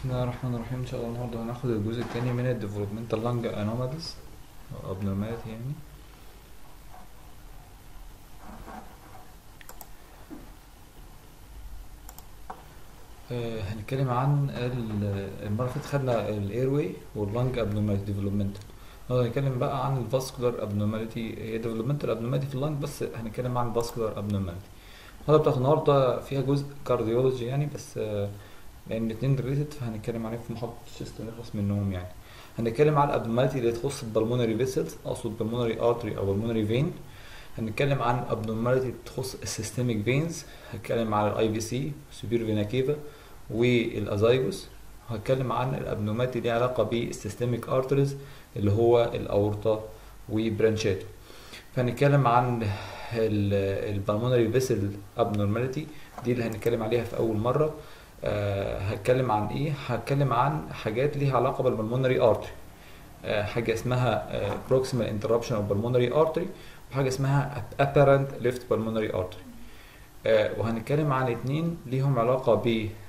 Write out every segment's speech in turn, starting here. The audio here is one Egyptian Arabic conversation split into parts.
بسم الله الرحمن الرحيم ان شاء الله النهارده هناخد الجزء الثاني من الديفلوبمنتال لانج انوماليز او abnormality يعني آه، هنتكلم عن ال- المره اللي فاتت خدنا الاير واي واللانج ابنورماليتي ديفلوبمنت النهارده هنتكلم بقى عن الفاسكولار ابنورماليتي هي ديفلوبمنتال ابنورماليتي في اللانج بس هنتكلم عن الفاسكولار ابنورماليتي النهارده بتاعت النهارده فيها جزء كارديولوجي يعني بس آه، لان الاتنين ريليتد فهنتكلم عليهم في محاضره الشيست ونخلص منهم يعني هنتكلم على الابنورماليتي اللي تخص البلمونري فيسلز اقصد بالمونري ارتري او بالمونري فين هنتكلم عن abnormality تخص السيستميك فينز هتكلم على الاي في سي سوبير فينا كيفا والازايجوس هتكلم عن الابنورماليتي ليها علاقه بالسيستميك ارتريز اللي هو الاورطه وبرانشاته فهنتكلم عن البلمونري فيسل ابنورماليتي دي اللي هنتكلم عليها في اول مره أه هتكلم عن ايه هتكلم عن حاجات ليها علاقه بالبلمونري ارتري أه حاجه اسمها بروكسيمال انتربشن اوف بالمونري ارتري وحاجه اسمها apparent left pulmonary artery آه وهنتكلم عن اتنين ليهم علاقه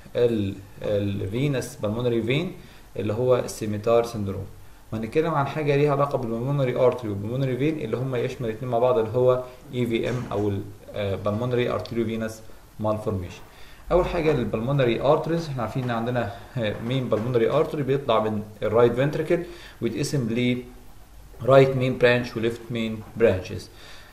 بالفينس بالمونري فين اللي هو السيميتار سندروم وهنتكلم عن حاجه ليها علاقه بالبلمونري ارتري والبلمونري فين اللي هم يشمل الاثنين مع بعض اللي هو اي في ام او البلمونري ارتريو فينس مالفورميشن اول حاجه البلمونري ارتريز احنا عارفين ان عندنا مين بالمونري ارتري بيطلع من الرايت فنتريكل ويتقسم ل رايت مين برانش وليفت مين برانشز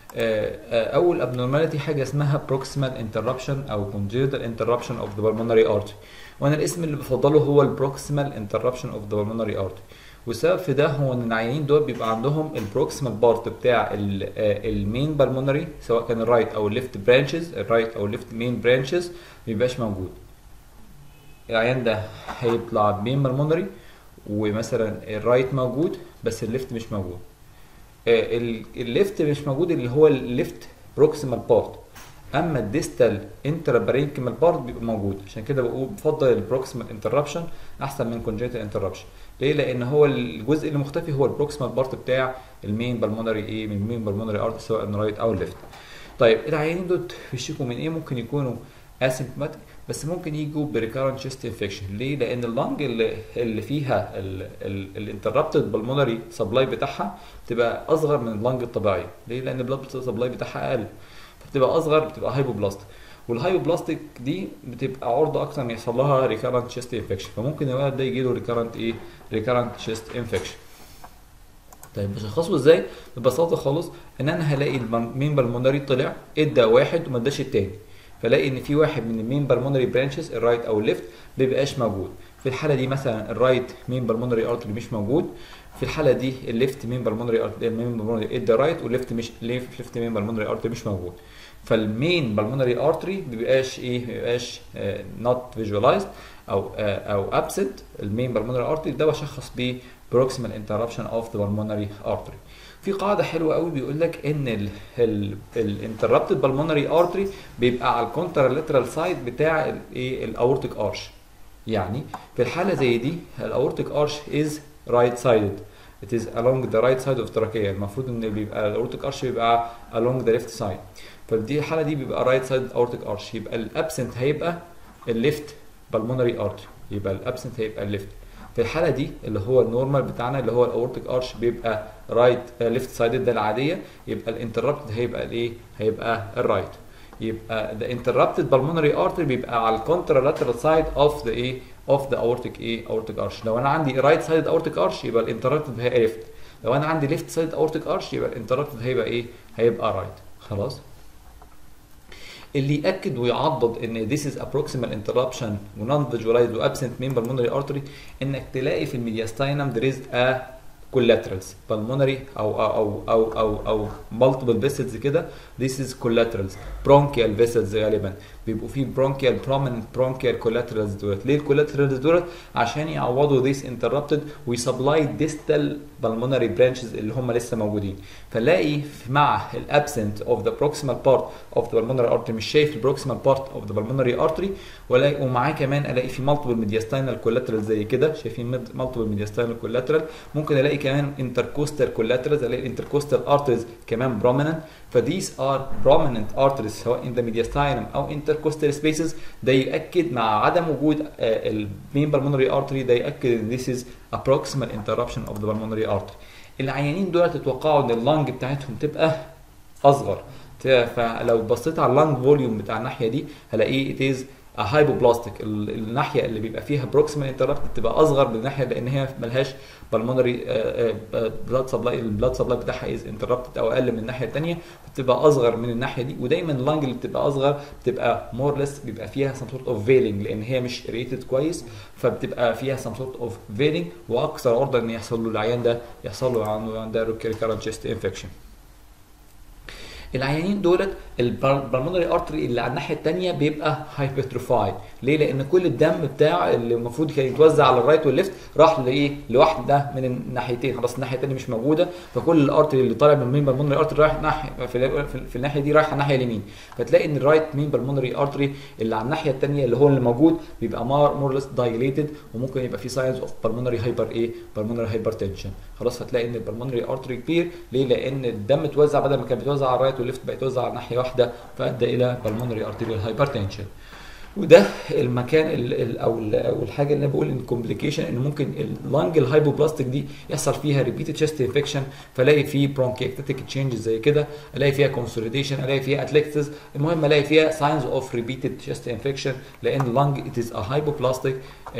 اول abnormality حاجه اسمها proximal interruption او congenital interruption of the pulmonary artery وانا الاسم اللي بفضله هو البروكسيمال interruption of the pulmonary artery والسبب في ده هو ان العيانين دول بيبقى عندهم البروكسيمال بارت بتاع المين بالمونري سواء كان الرايت او الليفت برانشز الرايت او الليفت مين برانشز ما بيبقاش موجود العيان ده هيطلع مين بالمونري ومثلا الرايت موجود بس الليفت مش موجود الليفت مش موجود اللي هو الليفت بروكسيمال بارت اما الديستال انترا بارينكيمال بارت بيبقى موجود عشان كده بقول بفضل البروكسيمال انتربشن احسن من كونجنتال انتربشن ليه لان هو الجزء اللي مختفي هو البروكسيمال بارت بتاع المين بالمونري ايه من المين بالمونري ارت سواء الرايت او الليفت طيب العيانين دول بيشتكوا من ايه ممكن يكونوا اسيمتوماتيك بس ممكن يجوا بريكارنت شيست انفكشن ليه لان اللنج اللي, اللي فيها الانتربتد بالمونري سبلاي بتاعها بتبقى اصغر من اللنج الطبيعيه ليه لان البلاد سبلاي بتاعها اقل فبتبقى اصغر بتبقى هايبوبلاستيك والهايبوبلاستيك دي بتبقى عرضه اكتر ان يحصل لها ريكارنت شيست انفكشن فممكن الولد ده يجي له ريكارنت ايه ريكارنت شيست انفكشن طيب بشخصه ازاي ببساطه خالص ان انا هلاقي المين بالمونري طلع ادى واحد وما اداش التاني فلاقي ان في واحد من المين بالمونري برانشز الرايت او الليفت ما بيبقاش موجود في الحاله دي مثلا الرايت مين بالمونري ارتري مش موجود في الحاله دي الليفت مين بالمونري ارتري المين بالمونري ادى رايت والليفت مش ليفت مين بالمونري ارتري مش موجود فالمين بالمونري ارتري ما بيبقاش ايه ما بيبقاش نوت فيجواليزد او آه او ابسنت المين بالمونري ارتري ده بشخص بيه بروكسيمال انتربشن اوف ذا بالمونري ارتري في قاعده حلوه قوي بيقول لك ان الانتربتد بالمونري ارتري بيبقى على الكونتراليترال سايد بتاع الايه الاورتيك ارش يعني في الحاله زي دي الاورتيك ارش از رايت سايدد it is along the right side of trachea المفروض ان بيبقى الاورتيك ارش بيبقى along the left side فدي الحاله دي بيبقى رايت سايد اورتيك ارش يبقى الابسنت هيبقى الليفت بالمونري ارتري يبقى الابسنت هيبقى الليفت في الحاله دي اللي هو النورمال بتاعنا اللي هو الاورتيك ارش بيبقى رايت ليفت سايدد ده العاديه يبقى الانتربتد هيبقى الايه هيبقى الرايت يبقى the interrupted pulmonary artery بيبقى على الكونترالاترال سايد اوف ذا ايه اوف ذا اورتيك ايه اورتيك ارش لو انا عندي رايت سايد اورتيك ارش يبقى الانتربتد هيبقى ليفت لو انا عندي ليفت سايد اورتيك ارش يبقى الانتربتد هيبقى ايه هيبقى رايت خلاص اللي ياكد ويعضد ان this is a proximal interruption و non visualized و absent main pulmonary artery انك تلاقي في الميدياستاينم there is a collaterals pulmonary او او او او او multiple vessels كده this is collaterals bronchial vessels غالبا بيبقوا فيه bronchial prominent bronchial collaterals دولت ليه الكولاترالز دولت عشان يعوضوا this interrupted ويسبلاي distal pulmonary branches اللي هم لسه موجودين فنلاقي مع الابسنت of the proximal part of the pulmonary artery مش شايف البروكسيمال part of the pulmonary artery ولا ومعاه كمان الاقي في multiple mediastinal collateral زي كده شايفين multiple mediastinal collateral ممكن الاقي كمان intercostal collaterals الاقي intercostal arteries كمان prominent فthese are prominent arteries سواء in the mediastinum او inter intercostal spaces ده يؤكد مع عدم وجود المين بالمونري ارتري ده يؤكد ان this is a proximal interruption of the pulmonary artery العيانين دول تتوقعوا ان اللنج بتاعتهم تبقى اصغر فلو بصيت على اللنج فوليوم بتاع الناحيه دي هلاقيه it is هايبوبلاستيك الناحيه اللي بيبقى فيها بروكسيمال انتربت بتبقى اصغر من الناحيه لان هي ملهاش بالمونري بلاد سبلاي البلاد سبلاي بتاعها از انتربتد او اقل من الناحيه الثانيه بتبقى اصغر من الناحيه دي ودايما اللنج اللي بتبقى اصغر بتبقى مور ليس بيبقى فيها سم سورت اوف فيلينج لان هي مش ريتد كويس فبتبقى فيها سم سورت اوف فيلينج واكثر عرضه ان يحصل له العيان ده يحصل له عنده عنده ريكارنت تشيست انفكشن العيانين دولت البلمونري ارتري اللي على الناحيه الثانيه بيبقى هايبرتروفايد ليه لان كل الدم بتاع اللي المفروض كان يتوزع على الرايت والليفت راح لايه لواحده من الناحيتين خلاص الناحيه الثانيه مش موجوده فكل الارتري اللي طالع من مين بالمونري ارتري رايح ناحيه في, في الناحيه دي رايح على الناحيه اليمين فتلاقي ان الرايت مين بالمونري ارتري اللي على الناحيه الثانيه اللي هو اللي موجود بيبقى مورلس دايليتد وممكن يبقى في ساينز اوف بالمونري هايبر ايه بالمونري هايبرتنشن خلاص فتلاقي ان البالمونري ارتري كبير ليه لان الدم اتوزع بدل ما كان بيتوزع على الرايت والليفت بقى يتوزع على ناحيه واحده فادى الى بالمونري ارتيريال هايبرتنشن وده المكان ال ال او ال او الحاجه اللي انا بقول ان كومبليكيشن ان ممكن اللنج الهايبوبلاستيك دي يحصل فيها ريبيتد تشيست انفكشن فالاقي فيه برونكيكتيك تشينجز زي كده الاقي فيها كونسوليديشن الاقي فيها اتلكتس المهم الاقي فيها ساينز اوف ريبيتد تشيست انفكشن لان اللنج ات از ا هايبوبلاستيك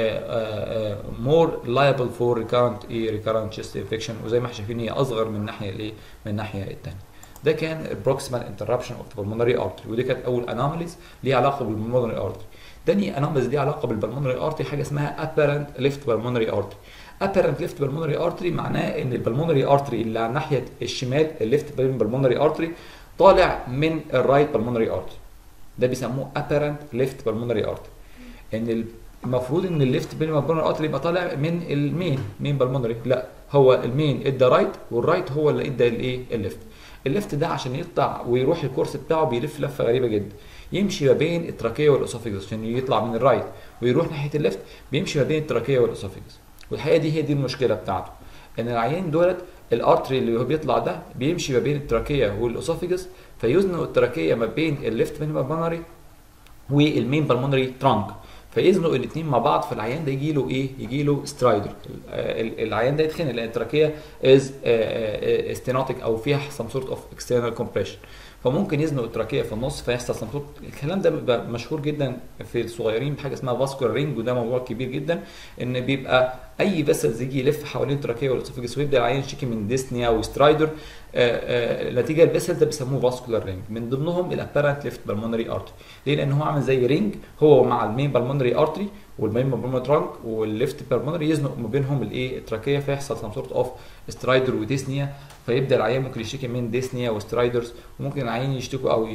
مور لايبل فور ريكارنت ايه ريكارنت تشيست انفكشن وزي ما احنا شايفين هي اصغر من الناحيه الايه من الناحيه الثانيه ده كان البروكسيمال انتربشن اوف بالمونري ارتري ودي كانت اول انوماليز ليها علاقه بالبلمونري ارتري تاني انوماليز ليها علاقه بالبلمونري ارتري حاجه اسمها apparent left pulmonary artery apparent left pulmonary artery معناه ان البلمونري ارتري اللي على ناحيه الشمال الليفت pulmonary artery طالع من الرايت pulmonary artery ده بيسموه apparent left pulmonary artery ان المفروض ان الليفت بالمونري ارتري يبقى طالع من المين مين بالمونري لا هو المين ادى رايت والرايت هو اللي ادى الايه الليفت الليفت ده عشان يطلع ويروح الكورس بتاعه بيلف لفه غريبه جدا يمشي ما بين التراكيه والاسوفيجس عشان يطلع من الرايت ويروح ناحيه الليفت بيمشي ما بين التراكيه والاسوفيجس والحقيقه دي هي دي المشكله بتاعته ان العيان دولت الارتري اللي هو بيطلع ده بيمشي ما بين التراكيه والاسوفيجس فيزنق التراكيه ما بين الليفت مين بالمونري والمين بالمونري ترانك فيزنق الاثنين مع بعض فالعيان ده يجي له ايه؟ يجي له سترايدر العيان ده يتخنق لان التراكيه از استينوتيك او فيها سم سورت اوف اكسترنال كومبريشن فممكن يزنق التراكيه في النص فيحصل سم سورت الكلام ده بيبقى مشهور جدا في الصغيرين بحاجه اسمها فاسكولار رينج وده موضوع كبير جدا ان بيبقى اي فيسلز يجي يلف حوالين التراكيه والاسوفيجس ويبدا العيان يشتكي من ديسنيا وسترايدر نتيجه الفيسل ده بيسموه فاسكولار رينج من ضمنهم الابارنت ليفت بالمونري ارتري ليه لان هو عامل زي رينج هو مع المين بالمونري ارتري والمين بالمونري ترانك والليفت بالمونري يزنق ما بينهم الايه التراكيه فيحصل سم سورت اوف سترايدر وديسنيا فيبدا العيان ممكن يشتكي من ديسنيا وسترايدرز وممكن العيان يشتكوا او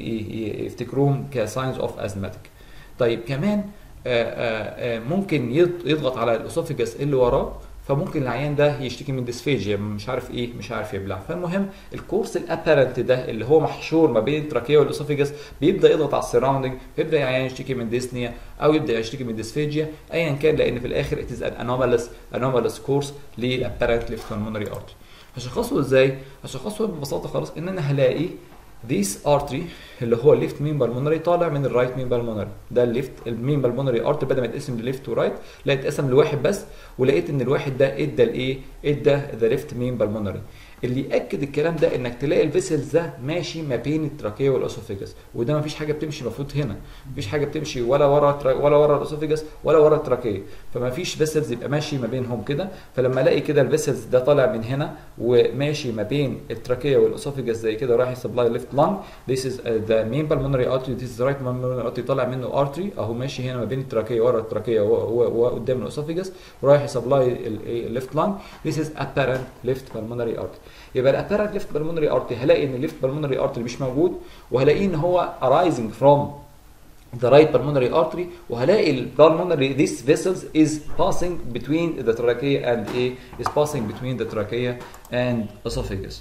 يفتكروهم كساينز اوف ازماتيك طيب كمان آآ آآ ممكن يضغط على الاسوفيجاس اللي وراه فممكن العيان ده يشتكي من ديسفيجيا مش عارف ايه مش عارف يبلع فالمهم الكورس الابارنت ده اللي هو محشور ما بين التراكيه والاسوفيجاس بيبدا يضغط على السراوندنج فيبدا العيان يشتكي من ديسنيا او يبدا يشتكي من ديسفيجيا ايا كان لان في الاخر اتز ان انومالس انومالس كورس للابارنت ليفت بالمونري ارتري هشخصه ازاي؟ هشخصه ببساطه خالص ان انا هلاقي ذيس ارتري اللي هو الليفت مين بالمونري طالع من الرايت مين بالمونري ده الليفت المين بالمونري ارتري بدل ما يتقسم لليفت ورايت لا يتقسم لواحد بس ولقيت ان الواحد ده ادى الايه؟ ادى ذا ليفت مين بالمونري اللي ياكد الكلام ده انك تلاقي الفيسلز ده ماشي ما بين التراكيه والاسوفيجاس وده ما فيش حاجه بتمشي المفروض هنا مفيش حاجه بتمشي ولا ورا ولا ورا الاسوفيجاس ولا ورا التراكيه فما فيش فيسلز يبقى ماشي ما بينهم كده فلما الاقي كده الفيسلز ده طالع من هنا وماشي ما بين التراكيه والاسوفيجاس زي كده رايح يسبلاي ليفت لانج ذيس از ذا مين بالمونري ارتري ذيس از رايت بالمونري ارتري طالع منه ارتري اهو ماشي هنا ما بين التراكيه ورا التراكيه وقدام الاسوفيجاس ورايح يسبلاي الليفت لانج ذيس از ابارنت ليفت بالمونري ارتري يبقى الابارنت ليفت بالمونري ارتري هلاقي ان الليفت بالمونري ارتري مش موجود وهلاقيه ان هو arising from the right pulmonary artery وهلاقي ال pulmonary these vessels is passing between the trachea and a is passing between the trachea and esophagus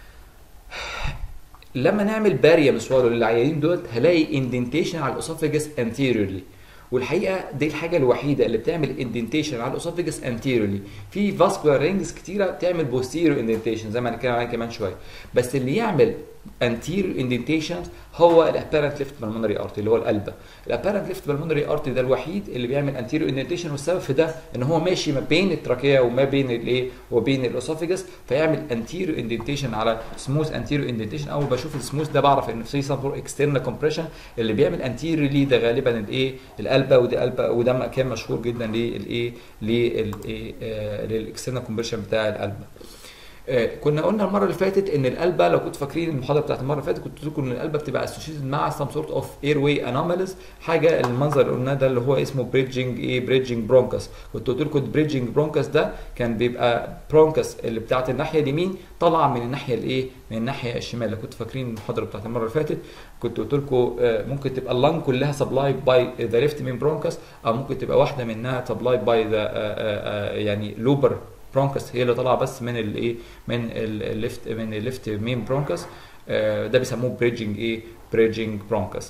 لما نعمل باريا مسواله للعيانين دول هلاقي اندنتيشن على الاسوفيجس anteriorly والحقيقه دي الحاجه الوحيده اللي بتعمل اندنتيشن على الاسوفيجس انتيريورلي في فاسكولار رينجز كتيره بتعمل بوستيريور اندنتيشن زي ما هنتكلم عليها كمان شويه بس اللي يعمل anterior indentations هو الابيرنت ليفت بالمونري ارتري اللي هو القلبه الابيرنت ليفت بالمونري ارتري ده الوحيد اللي بيعمل انتيريور اندنتيشن والسبب في ده ان هو ماشي ما بين التراكيه وما بين الايه وبين الاسوفيجاس فيعمل انتيريور اندنتيشن على سموث انتيريور اندنتيشن اول بشوف السموث ده بعرف ان في سم اكسترنال كومبريشن اللي بيعمل انتيريور ليه ده غالبا الايه القلبه وده قلبه وده مكان مشهور جدا للايه للايه للاكسترنال كومبريشن بتاع القلبه آه، كنا قلنا المره اللي فاتت ان القلبه لو كنتوا فاكرين المحاضره بتاعت المره اللي فاتت كنت قلت لكم ان القلبه بتبقى اسوشيتد مع سم سورت اوف اير واي انوماليز حاجه المنظر اللي قلناه ده اللي هو اسمه بريدجنج ايه بريدجنج برونكس كنت قلت لكم البريدجنج برونكس ده كان بيبقى برونكس اللي بتاعت الناحيه اليمين طالعه من الناحيه الايه من الناحيه الشمال لو كنتوا فاكرين المحاضره بتاعت المره اللي فاتت كنت قلت لكم آه، ممكن تبقى اللنج كلها سبلايد باي ذا ليفت مين برونكس او ممكن تبقى واحده منها سبلايد باي ذا يعني لوبر برونكس هي اللي طالعه بس من الايه من الليفت من الليفت مين برونكس آه، ده بيسموه بريدجنج ايه بريدجنج برونكس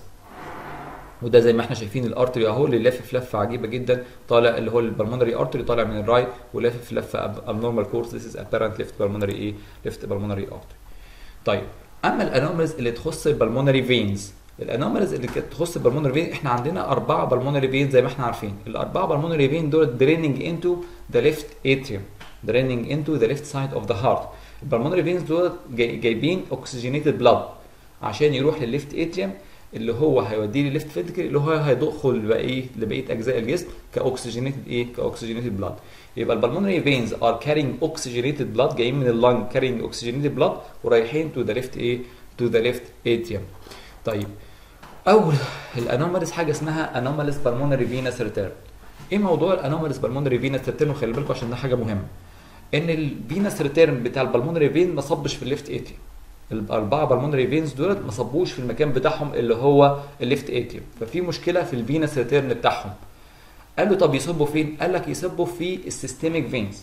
وده زي ما احنا شايفين الارتري اهو اللي لافف لفه عجيبه جدا طالع اللي هو البلمونري ارتري طالع من الرايت ولافف لفه ابنورمال كورس ذيس از ابيرنت ليفت بالمونري ايه ليفت بالمونري ارتري طيب اما الانوماليز اللي تخص البلمونري فينز الانوماليز اللي كانت تخص البلمونري فين احنا عندنا اربعه بالمونري فين زي ما احنا عارفين الاربعه بالمونري فين دول دريننج انتو ذا ليفت اتريوم draining into the left side of the heart البلمونري فينز دول جاي جايبين اوكسجينيتد بلاد عشان يروح للليفت اتريوم اللي هو هيوديه للليفت فينتركل اللي هو هيدخل لبقيه لبقيه اجزاء الجسم كاوكسجينيتد ايه كاوكسجينيتد بلاد يبقى البلمونري فينز ار كارينج اوكسجينيتد بلاد جايين من اللنج كارينج اوكسجينيتد بلاد ورايحين تو ذا ليفت ايه تو ذا ليفت اتريوم طيب اول الانوماليز حاجه اسمها انوماليز بالمونري فينس ريتيرن ايه موضوع الانوماليز بالمونري فينس ريتيرن وخلي بالكم عشان ده حاجه مهمه ان الفينس ريتيرن بتاع البلمونري فين ما صبش في الليفت اتريوم الاربعه بالمونري فينز دولت ما صبوش في المكان بتاعهم اللي هو الليفت اتريوم ففي مشكله في الفينس ريتيرن بتاعهم قال له طب يصبوا فين قال لك يصبوا في السيستميك فينز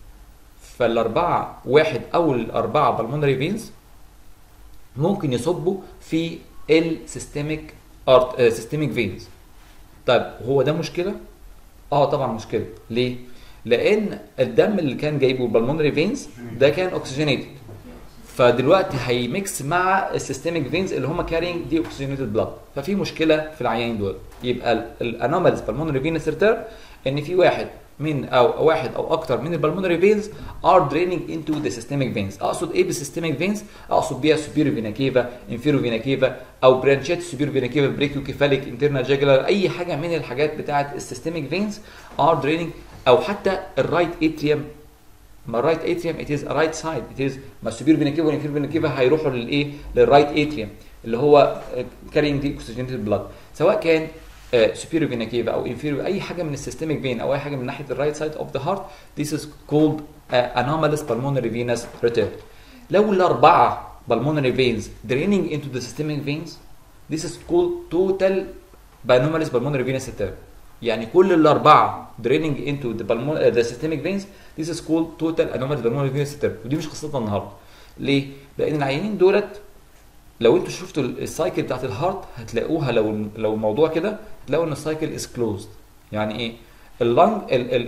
فالاربعه واحد او الاربعه بالمونري فينز ممكن يصبوا في السيستميك ارت سيستميك فينز طيب هو ده مشكله اه طبعا مشكله ليه لان الدم اللي كان جايبه البلمونري فينز ده كان اوكسجينيتد فدلوقتي هيميكس مع السيستميك فينز اللي هم كارينج دي اوكسجينيتد بلاد ففي مشكله في العيانين دول يبقى الانوماليز بالمونري فينس ريتيرن ان في واحد من او واحد او اكتر من البلمونري فينز ار دريننج انتو ذا سيستميك فينز اقصد ايه بالسيستميك فينز اقصد بيها سوبيرو فينا كيفا انفيرو فينا كيفا او برانشات سوبيرو فينا كيفا بريكيو كيفاليك انترنال جاجلر اي حاجه من الحاجات بتاعه السيستميك فينز ار دريننج او حتى الرايت اتريوم ما الرايت اتريوم ات از رايت سايد ات از ما السوبير فينا كيفا والانفيرو فينا كيفا هيروحوا للايه للرايت اتريوم اللي هو كارينج دي اوكسجينيتد بلاد سواء كان سوبيرو فينا كيفا او انفيرو اي حاجه من السيستميك فين او اي حاجه من ناحيه الرايت سايد اوف ذا هارت ذيس از كولد anomalous pulmonary venous return لو الاربعه pulmonary veins draining into the systemic veins this is called total anomalous pulmonary venous return يعني كل الاربعه draining into the, pulmon- the systemic veins this is called total anomalous pulmonary venous return ودي مش قصتنا النهارده ليه؟ لان العيانين دولت لو انتوا شفتوا السايكل بتاعت الهارت هتلاقوها لو لو الموضوع كده هتلاقوا ان السايكل از كلوزد يعني ايه اللنج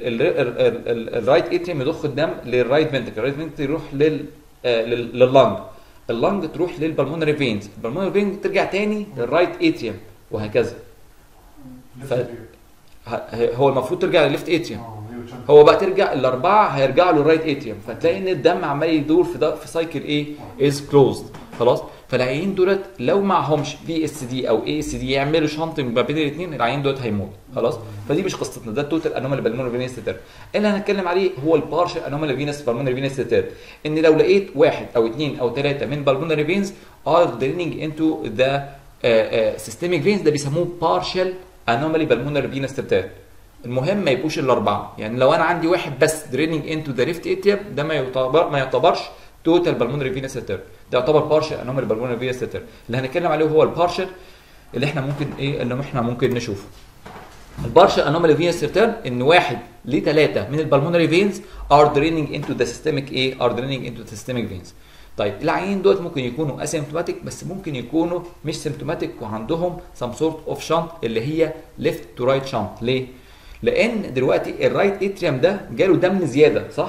الرايت اتريم يضخ الدم للرايت فنتركل الرايت فنتركل يروح لل آه، لل- لللنج اللنج تروح للبلمونري فينز البلمونري فين ترجع تاني للرايت اتريم وهكذا ف- ه- هو المفروض ترجع للليفت اتريم هو بقى ترجع الاربعه هيرجعوا للرايت اتريم فتلاقي ان الدم عمال يدور في ده في سايكل ايه از كلوزد خلاص فالعيانين دولت لو معهمش بي اس دي او اي اس دي يعملوا شنطنج ما بين الاثنين العيان دولت هيموت خلاص فدي مش قصتنا ده التوتال انومال بالمونري فينس تيتر اللي هنتكلم عليه هو البارشل انومال فينس بالمونري فينس تيتر ان لو لقيت واحد او اثنين او ثلاثه من بالمونري فينز ار دريننج انتو ذا سيستميك فينز ده بيسموه بارشل انومالي بالمونري فينس تيتر المهم ما يبقوش الاربعه يعني لو انا عندي واحد بس دريننج انتو ذا ليفت اتريم ده ما يعتبر ما يعتبرش توتال بالمونري فينس تيتر ده يعتبر بارشل انومالي بالمونري فينس تيتر اللي هنتكلم عليه هو البارشل اللي احنا ممكن ايه اللي احنا ممكن نشوفه البارشل انومالي فينس ريتيرن ان واحد لثلاثه من البلمونري فينز ار دريننج انتو ذا سيستميك ايه ار دريننج انتو ذا سيستميك فينز طيب العيانين دول ممكن يكونوا اسيمتوماتيك بس ممكن يكونوا مش سيمتوماتيك وعندهم سم سورت اوف شنت اللي هي ليفت تو رايت شنت ليه؟ لان دلوقتي الرايت اتريوم ده جاله دم زياده صح؟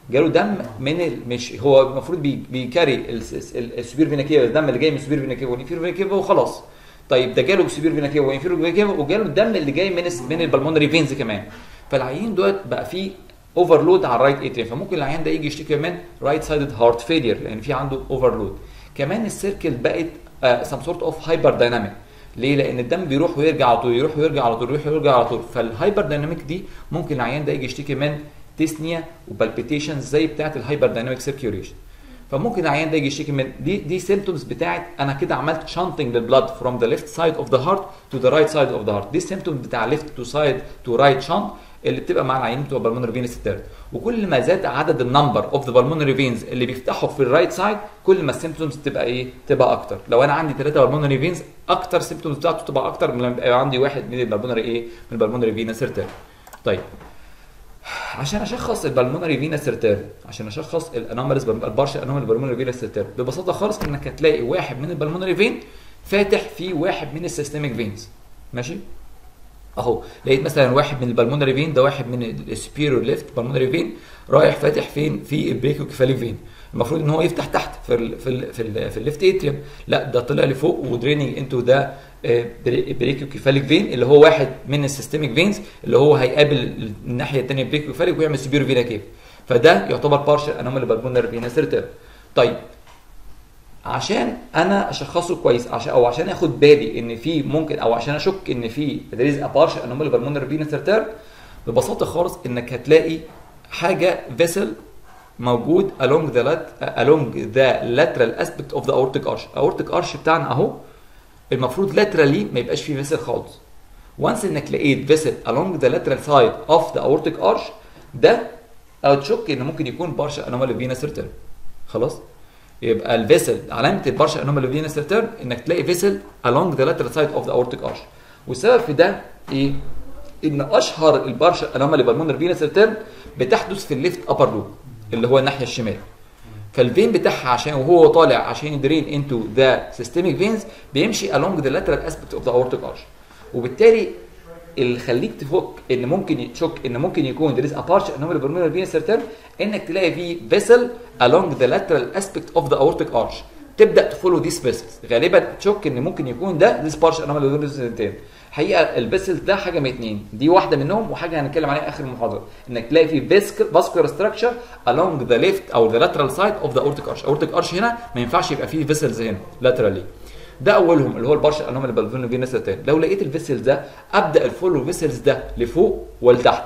جاله دم من ال... مش هو المفروض بي... بيكاري السوبر فينا كيفا الدم اللي جاي من السوبر فينا كيفا والانفيرو فينا كيفا وخلاص طيب ده جاله سوبر فينا كيفا وانفيرو فينا كيفا وجاله الدم اللي جاي من الس- من البلمونري فينز كمان فالعيين دوت بقى فيه اوفرلود على الرايت اتريم فممكن العيان ده يجي يشتكي من رايت سايدد هارت فيلير لان في عنده اوفرلود كمان السيركل بقت سم سورت اوف هايبر دايناميك ليه؟ لان الدم بيروح ويرجع على طول يروح ويرجع على طول يروح ويرجع على طول فالهايبر دايناميك دي ممكن العيان ده يجي يشتكي من تسنيا وبالبيتيشنز زي بتاعه الهايبر دايناميك سيركيوليشن فممكن العيان ده يجي يشتكي من دي دي سيمتومز بتاعت انا كده عملت شانتنج للبلاد فروم ذا ليفت سايد اوف ذا هارت تو ذا رايت سايد اوف ذا هارت دي سيمتومز بتاع ليفت تو سايد تو رايت شانت اللي بتبقى مع العيانين بتوع بالمونري فينس التالت وكل ما زاد عدد النمبر اوف ذا بالمونري فينز اللي بيفتحوا في الرايت سايد كل ما السيمتومز تبقى ايه تبقى اكتر لو انا عندي ثلاثه بالمونري فينز اكتر سيمتومز بتاعته تبقى اكتر من لما يبقى عندي واحد من البالمونري ايه من البالمونري فينس التالت طيب عشان اشخص البلمونري فينا سيرتير عشان اشخص الانوماليز البارشل انومال بالمونري فينا سيرتير ببساطه خالص انك هتلاقي واحد من البلمونري فين فاتح في واحد من السيستميك فينز ماشي اهو لقيت مثلا واحد من البلمونري فين ده واحد من السبيرو ليفت بالمونري فين رايح فاتح فين في البريكو كيفالي فين المفروض ان هو يفتح تحت في ال في ال في, ال في الليفت اتريوم لا ده طلع لفوق ودريننج انتو ده بريكو كيفاليك فين اللي هو واحد من السيستميك فينز اللي هو هيقابل الناحيه الثانيه بريكو كيفاليك ويعمل سبيرو فينا كيف فده يعتبر بارشل انومالي بالمونري فينا سيرتير طيب عشان انا اشخصه كويس عشان او عشان اخد بالي ان في ممكن او عشان اشك ان في there is a partial anomaly pulmonary venous return ببساطه خالص انك هتلاقي حاجه vessel موجود along the lat along the lateral aspect of the aortic arch aortic arch بتاعنا اهو المفروض laterally ما يبقاش فيه vessel خالص once انك لقيت vessel along the lateral side of the aortic arch ده او تشك ان ممكن يكون partial anomaly venous return خلاص يبقى الفيسل علامه البارشل انومالي فينس ريتيرن انك تلاقي فيسل along the lateral side of the aortic arch والسبب في ده ايه؟ ان اشهر البارشل انومالي بالمونر فينس ريتيرن بتحدث في الليفت ابر لوب اللي هو الناحيه الشمال فالفين بتاعها عشان وهو طالع عشان يدرين انتو ذا سيستميك فينز بيمشي along the lateral aspect of the aortic arch وبالتالي اللي يخليك تفك ان ممكن تشك ان ممكن يكون there is a partial anomaly pulmonary venous return انك تلاقي فيه vessel along the lateral aspect of the aortic arch تبدا تفولو these vessels غالبا تشك ان ممكن يكون ده this partial anomaly venous return حقيقه الفيسلز ده حاجه من اتنين دي واحده منهم وحاجه هنتكلم عليها اخر المحاضره انك تلاقي في vascular structure along the left او the lateral side of the aortic arch aortic arch هنا ما ينفعش يبقى فيه vessels هنا laterally ده اولهم اللي هو البارشل انومالي بالفينو فينس التاني لو لقيت الفيسلز ده ابدا الفولو فيسلز ده لفوق ولتحت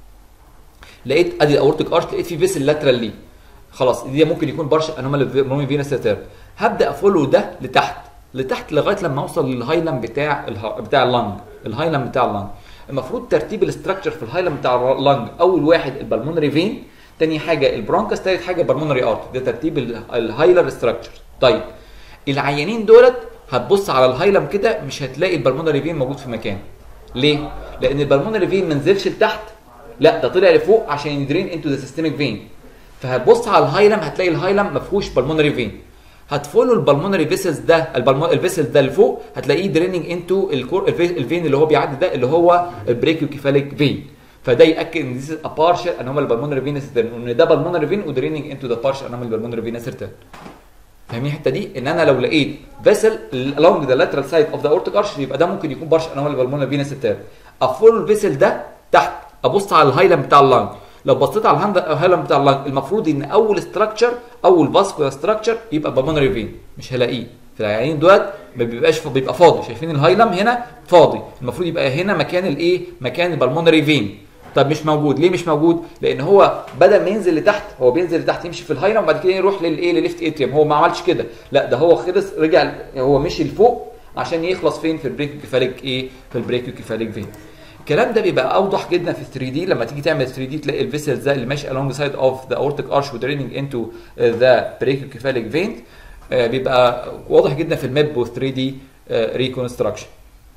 لقيت ادي الاورتيك ارش لقيت في فيسل لاترال ليه خلاص دي ممكن يكون بارشل انومالي فينس التاني هبدا افولو ده لتحت لتحت لغايه لما اوصل للهايلم بتاع اله... بتاع اللنج الهايلم بتاع اللنج المفروض ترتيب الاستراكشر في الهايلم بتاع اللنج اول واحد البلمونري فين تاني حاجه البرونكس تالت حاجه البلمونري ارت ده ترتيب الهايلر ستراكشر طيب العيانين دولت هتبص على الهايلم كده مش هتلاقي البلمونري فين موجود في مكان ليه لان البلمونري فين ما نزلش لتحت لا ده طلع لفوق عشان يدرين انتو ذا سيستميك فين فهتبص على الهايلم هتلاقي الهايلم ما فيهوش بالمونري فين هتفولو البلمونري فيسلز ده الفيسل ده لفوق هتلاقيه دريننج انتو الكور الفين اللي هو بيعدي ده اللي هو البريكيو كيفاليك فين فده ياكد ان ذيس ا بارشال انومال بالمونري فينس ان ده بالمونري فين ودريننج انتو ذا بارشال انومال بالمونري فينس فاهمين الحته دي ان انا لو لقيت فيسل along the lateral side of the aortic arch يبقى ده ممكن يكون بارش انومال بالمونري فينس التاب افول الفيسل ده تحت ابص على الهايلم بتاع اللنج لو بصيت على الهايلم بتاع اللنج المفروض ان اول ستراكشر اول فاسكولار ستراكشر يبقى بالمونري فين مش هلاقيه في العيانين دولت ما بيبقاش بيبقى فاضي شايفين الهايلم هنا فاضي المفروض يبقى هنا مكان الايه مكان البلمونري فين طب مش موجود ليه مش موجود لان هو بدل ما ينزل لتحت هو بينزل لتحت يمشي في الهايلم وبعد كده يروح للايه لليفت اتريوم هو ما عملش كده لا ده هو خلص رجع هو مشي لفوق عشان يخلص فين في البريكو كيفاليك ايه في البريكو كيفاليك فين الكلام ده بيبقى اوضح جدا في 3 دي لما تيجي تعمل 3 دي تلاقي الفيسلز ده اللي ماشي along the side of the aortic arch ودريننج انتو ذا brachiocephalic vein بيبقى واضح جدا في الماب و 3 دي ريكونستراكشن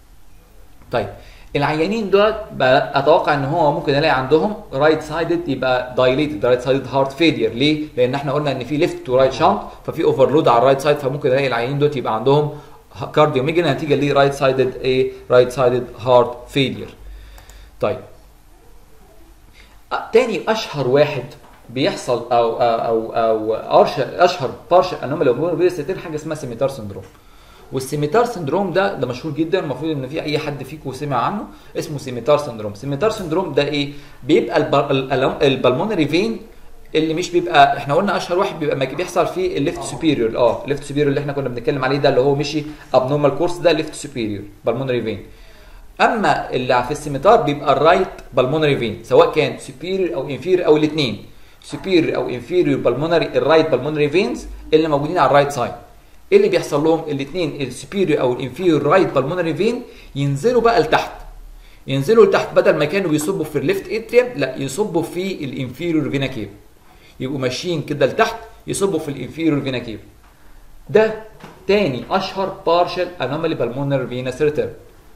طيب العيانين دول اتوقع ان هو ممكن الاقي عندهم رايت سايدد يبقى دايليتد رايت سايدد هارت فيلير ليه؟ لان احنا قلنا ان في ليفت تو رايت شانت ففي اوفرلود على الرايت سايد فممكن الاقي العيانين دول يبقى عندهم كارديو ميجن نتيجه ليه رايت سايدد ايه؟ رايت سايدد هارت فيلير. طيب تاني اشهر واحد بيحصل او او او اشهر اشهر بارشل انومالي اوف ستين حاجه اسمها سيميتار سندروم والسيميتار سندروم ده ده مشهور جدا المفروض ان في اي حد فيكم سمع عنه اسمه سيميتار سندروم سيميتار سندروم ده ايه بيبقى البر- ال- ال- البلمونري فين اللي مش بيبقى احنا قلنا اشهر واحد بيبقى ما بيحصل فيه الليفت سوبيريور اه الليفت سوبيريور اللي احنا كنا بنتكلم عليه ده اللي هو مشي ابنورمال كورس ده ليفت سوبيريور بالمونري فين اما اللي في السيميتار بيبقى الرايت بالمونري فين سواء كان سوبيريور او انفيريور او الاثنين سوبيريور او انفيريور بالمونري الرايت بالمونري فينز اللي موجودين على الرايت سايد ايه اللي بيحصل لهم الاثنين السوبيريور او الانفيريور رايت بالمونري فين ينزلوا بقى لتحت ينزلوا لتحت بدل ما كانوا بيصبوا في الليفت اتريم لا يصبوا في الانفيريور فينا كيف يبقوا ماشيين كده لتحت يصبوا في الانفيريور فينا كيف ده تاني اشهر بارشل انومالي بالمونر فينس ريتيرن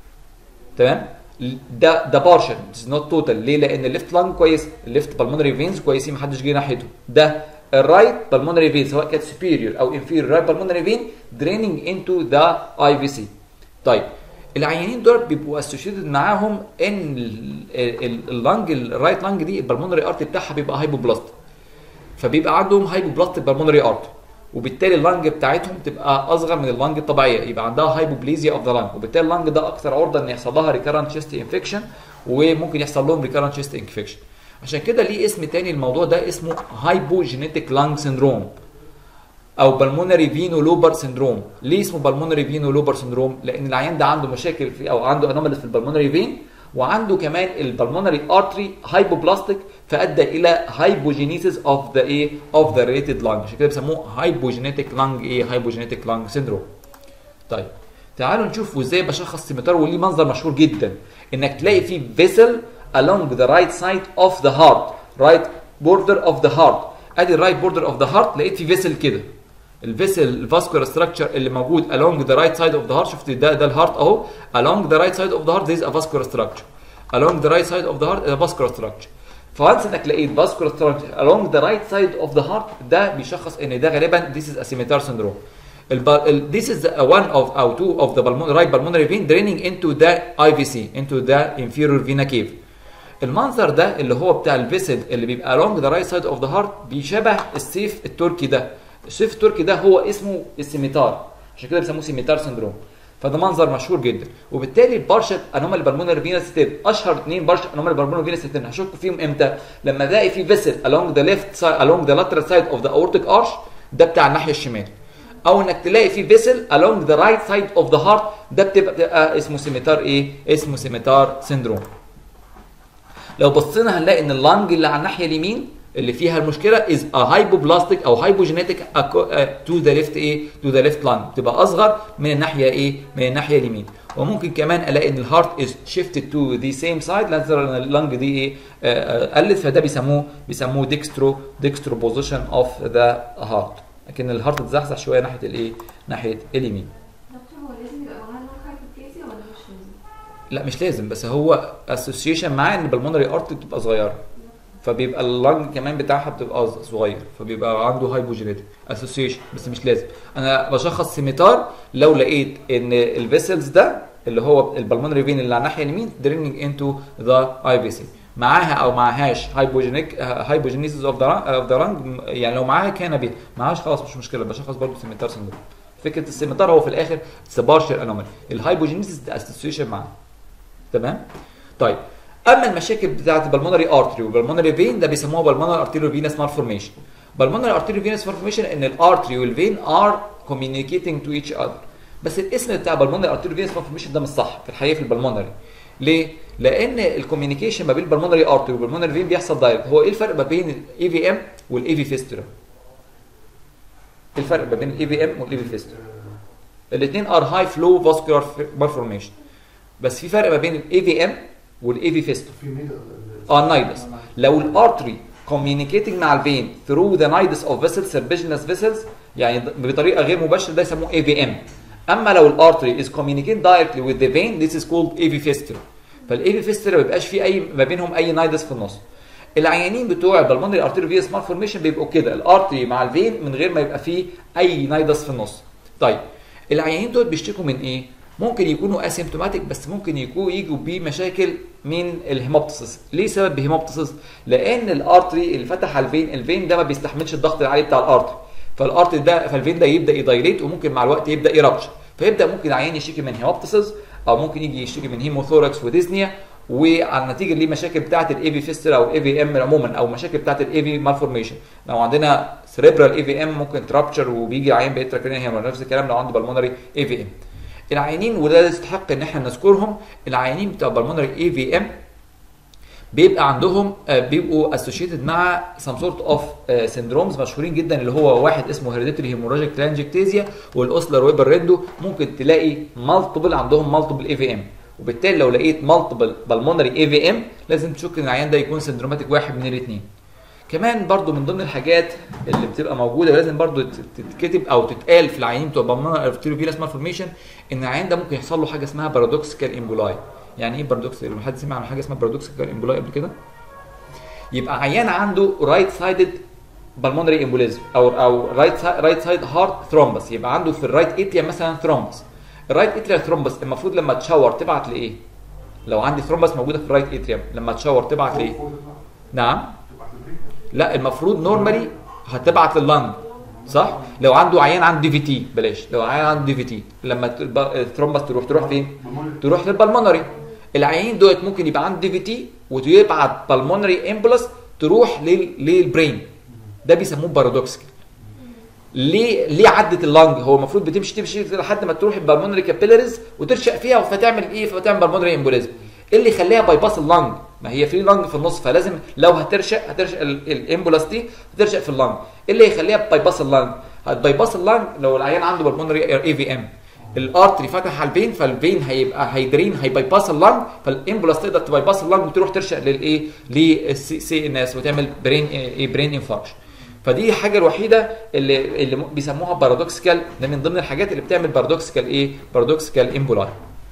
تمام ده ده بارشل اتس نوت توتال ليه لان الليفت لانج كويس الليفت بالمونري فينز كويسين محدش جه ناحيته ده الرايت بالمونري فين سواء كانت سوبيريور او انفيريور رايت بالمونري فين دريننج انتو ذا اي في سي طيب العيانين دول بيبقوا اسوشيتد معاهم ان اللانج الرايت لانج دي البلمونري ارت بتاعها بيبقى هايبوبلاستيك فبيبقى عندهم هايبوبلاستيك بالمونري ارت وبالتالي اللنج بتاعتهم تبقى اصغر من اللنج الطبيعيه يبقى عندها هايبوبليزيا اوف ذا لنج وبالتالي اللنج ده اكثر عرضه ان يحصل لها ريكارنت شيست انفكشن وممكن يحصل لهم ريكارنت شيست انفكشن عشان كده ليه اسم تاني الموضوع ده اسمه هايبوجينيتك لانج سيندروم او بالمونري فينو لوبر سيندروم ليه اسمه بالمونري فينو لوبر سيندروم لان العيان ده عنده مشاكل في او عنده انوماليز في البلمونري فين وعنده كمان البلمونري ارتري هايبوبلاستيك فادى الى هايبوجينيسيس اوف ذا ايه اوف ذا ريتد لانج عشان كده بيسموه هايبوجينيتك لانج ايه هايبوجينيتك لانج سيندروم طيب تعالوا نشوف ازاي بشخص سيمتار وليه منظر مشهور جدا انك تلاقي فيه فيسل along the right side of the heart right border of the heart ادي الرايت بوردر اوف ذا هارت لقيت في فيسل كده الفيسل الفاسكولار ستراكشر اللي موجود along the right side of the heart شفت ده ده الهارت اهو along the right side of the heart there is a vascular structure along the right side of the heart is a vascular structure فوانس انك لقيت vascular structure along the right side of the heart ده بيشخص ان ده غالبا this is a scimitar syndrome الب... ال... this is one of او two of the pulmon... right pulmonary vein draining into the IVC into the inferior vena cave المنظر ده اللي هو بتاع الفيسل اللي بيبقى along the right side of the heart بيشبه السيف التركي ده السيف التركي ده هو اسمه السيميتار عشان كده بيسموه سيميتار سندروم فده منظر مشهور جدا وبالتالي البارشل انومال بالمونر فينس ستيب اشهر اثنين بارشل انومال بالمونر فينس ستيب هشك فيهم امتى لما الاقي في فيسل along the left side along the lateral side of the aortic arch ده بتاع الناحيه الشمال او انك تلاقي في فيسل along the right side of the heart ده بتبقى, بتبقى اسمه سيميتار ايه اسمه سيميتار سندروم لو بصينا هنلاقي ان اللنج اللي على الناحيه اليمين اللي فيها المشكله از ا هايبوبلاستيك او هايبوجينيتك تو ذا ليفت ايه تو ذا ليفت لانج تبقى اصغر من الناحيه ايه من الناحيه اليمين وممكن كمان الاقي ان الهارت از شيفتد تو ذا سيم سايد لان اللنج دي ايه آه، قلت فده بيسموه بيسموه ديكسترو ديكسترو بوزيشن اوف ذا هارت لكن الهارت اتزحزح شويه ناحيه الايه ناحيه اليمين دكتور هو لازم يبقى معاه لون هايبوبليزيا ولا مش لازم؟ لا مش لازم بس هو اسوسيشن معاه ان البلمونري ارت بتبقى صغيره فبيبقى اللنج كمان بتاعها بتبقى صغير فبيبقى عنده هايبوجينيتك اسوسيشن بس مش لازم انا بشخص سيميتار لو لقيت ان الفيسلز ده اللي هو البلمونري فين اللي على الناحيه اليمين دريننج انتو ذا اي في سي معاها او معهاش هايبوجينيك هايبوجينيسيس اوف ذا اوف ذا رانج يعني لو معاها كان بيها معهاش خلاص مش مشكله بشخص برضه سيميتار سندروم فكره السيميتار هو في الاخر بارشل انومالي الهايبوجينيسيس ده اسوسيشن معاه تمام طيب اما المشاكل بتاعت البلمونري ارتري والبلمونري فين ده بيسموها بالمونري ارتيريو فينس مالفورميشن بالمونري ارتيريو فينس مالفورميشن ان الارتري والفين ار كوميونيكيتنج تو ايتش اذر بس الاسم بتاع بالمونري ارتيريو فينس مالفورميشن ده مش صح في الحقيقه في البلمونري ليه؟ لان الكوميونيكيشن ما بين البلمونري ارتري والبلمونري فين بيحصل دايركت هو ايه الفرق ما بين الاي في ام والاي في فيسترا؟ ايه الفرق ما بين الاي في ام والاي في فيسترا؟ الاثنين ار هاي فلو فاسكولار مالفورميشن بس في فرق ما بين الاي في ام والاي في فيسترا في ميدا اه النايدس لو الارتري communicating مع الفين through the nidus of vessels serpiginous vessels يعني بطريقه غير مباشره ده يسموه اي في ام اما لو الارتري is communicating directly with the vein this is called AV fistula فالاي في فيسترا ما بيبقاش في اي ما بينهم اي نايدس في النص العيانين بتوع البلمونري ارتري فيس مالفورميشن بيبقوا كده الارتري مع الفين من غير ما يبقى فيه اي نايدس في النص طيب العيانين دول بيشتكوا من ايه ممكن يكونوا اسيمتوماتيك بس ممكن يكونوا يجوا بمشاكل من الهيموبتسس ليه سبب الهيموبتسس لان الارتري اللي فتح على الفين الفين ده ما بيستحملش الضغط العالي بتاع الارتري فالارتري ده فالفين ده يبدا يدايليت وممكن مع الوقت يبدا يربش فيبدا ممكن العيان يشتكي من هيموبتسس او ممكن يجي يشتكي من هيموثوركس وديزنيا وعلى النتيجه ليه مشاكل بتاعه الاي في فيستر او الاي في ام عموما او مشاكل بتاعه الاي في مالفورميشن لو عندنا سريبرال اي في ام ممكن ترابتشر وبيجي عيان بيتراكرينيا هيمر نفس الكلام لو عنده بالمونري اي في ام العيانين وده يستحق ان احنا نذكرهم العيانين بتوع بالمونري اي في ام بيبقى عندهم آه، بيبقوا اسوشيتد مع سم سورت اوف سندرومز مشهورين جدا اللي هو واحد اسمه هيريديتري هيموراجيك ترانجكتيزيا والاوسلر ويبر ريندو ممكن تلاقي مالتيبل عندهم مالتيبل اي في ام وبالتالي لو لقيت مالتيبل بالمونري اي في ام لازم تشك ان العيان ده يكون سندروماتيك واحد من الاثنين كمان برضو من ضمن الحاجات اللي بتبقى موجوده ولازم برضو تت- تتكتب او تتقال في العيانين بتوع بالمونري ارتيريو فينس مالفورميشن ان العيان ده ممكن يحصل له حاجه اسمها بارادوكسيكال امبولاي يعني ايه بارادوكسيكال حد سمع عن حاجه اسمها بارادوكسيكال امبولاي قبل كده يبقى عيان عنده رايت سايدد بالمونري امبوليزم او او رايت رايت سايد هارت ثرومبس يبقى عنده في الرايت اتريا مثلا ثرومبس الرايت اتريا ثرومبس المفروض لما تشاور تبعت لايه لو عندي ثرومبس موجوده في الرايت اتريا لما تشاور تبعت لايه نعم لا المفروض نورمالي هتبعت لللنج صح لو عنده عيان عنده دي في تي بلاش لو عيان عنده دي في تي لما الب- الثرومبس تروح تروح فين تروح للبلمونري العيانين دولت ممكن يبقى عنده دي في تي ويبعت بالمونري امبولس تروح لل- للبرين ده بيسموه بارادوكسيكال ليه ليه عدت اللنج هو المفروض بتمشي تمشي لحد ما تروح البلمونري كابيلاريز وترشق فيها فتعمل ايه فتعمل بالمونري امبوليزم ايه اللي يخليها باي باس اللنج ما هي في لنج في النص فلازم لو هترشق هترشق ال- الامبولاس دي هترشق في اللنج ايه اللي يخليها باي باس اللنج باي باس اللنج لو العيان عنده بالمونري اي في ام الارتري فتح على الفين فالفين هيبقى هيدرين هيباي باس اللنج فالامبولاس تقدر تباي باس اللنج وتروح ترشق للايه للسي ان اس وتعمل برين ايه برين انفاركشن فدي الحاجه الوحيده اللي اللي بيسموها بارادوكسيكال ده من ضمن الحاجات اللي بتعمل بارادوكسيكال ايه بارادوكسيكال امبولاي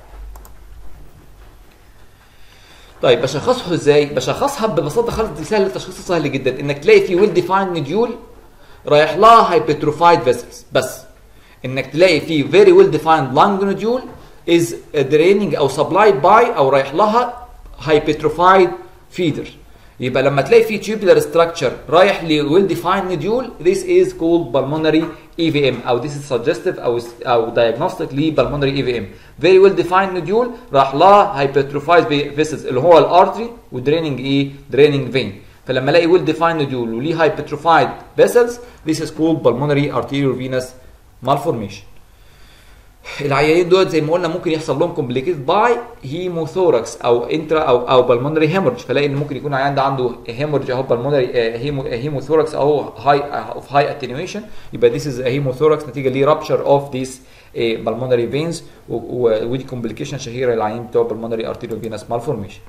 طيب بشخصه ازاي بشخصها ببساطه خالص دي سهل تشخيصها سهل جدا انك تلاقي في ويل ديفايند نديول رايح لها هايبتروفايد فيسلز بس انك تلاقي في فيري ويل ديفايند لانج نوديول از دريننج او سبلايد باي او رايح لها هايبتروفايد فيدر يبقى لما تلاقي في tubular structure رايح ل well defined nodule this is called pulmonary EVM او this is suggestive او او diagnostic ل pulmonary EVM very well defined nodule راح لها hypertrophied vessels اللي هو الارتري ودريننج ايه draining vein فلما الاقي well defined nodule وليه hypertrophied vessels this is called pulmonary arteriovenous malformation العيانين دول زي ما قلنا ممكن يحصل لهم كومبليكيتد باي هيموثوركس او انترا او او بالمونري هيمورج فلاقي ان ممكن يكون العيان ده عنده هيمورج اهو بالمونري هيموثوركس اهو هاي اوف هاي اتنيويشن يبقى ذيس از هيموثوركس نتيجه ليه رابشر اوف ذيس بالمونري فينز ودي كومبليكيشن شهيره للعيان بتوع بالمونري ارتيريو فينس مالفورميشن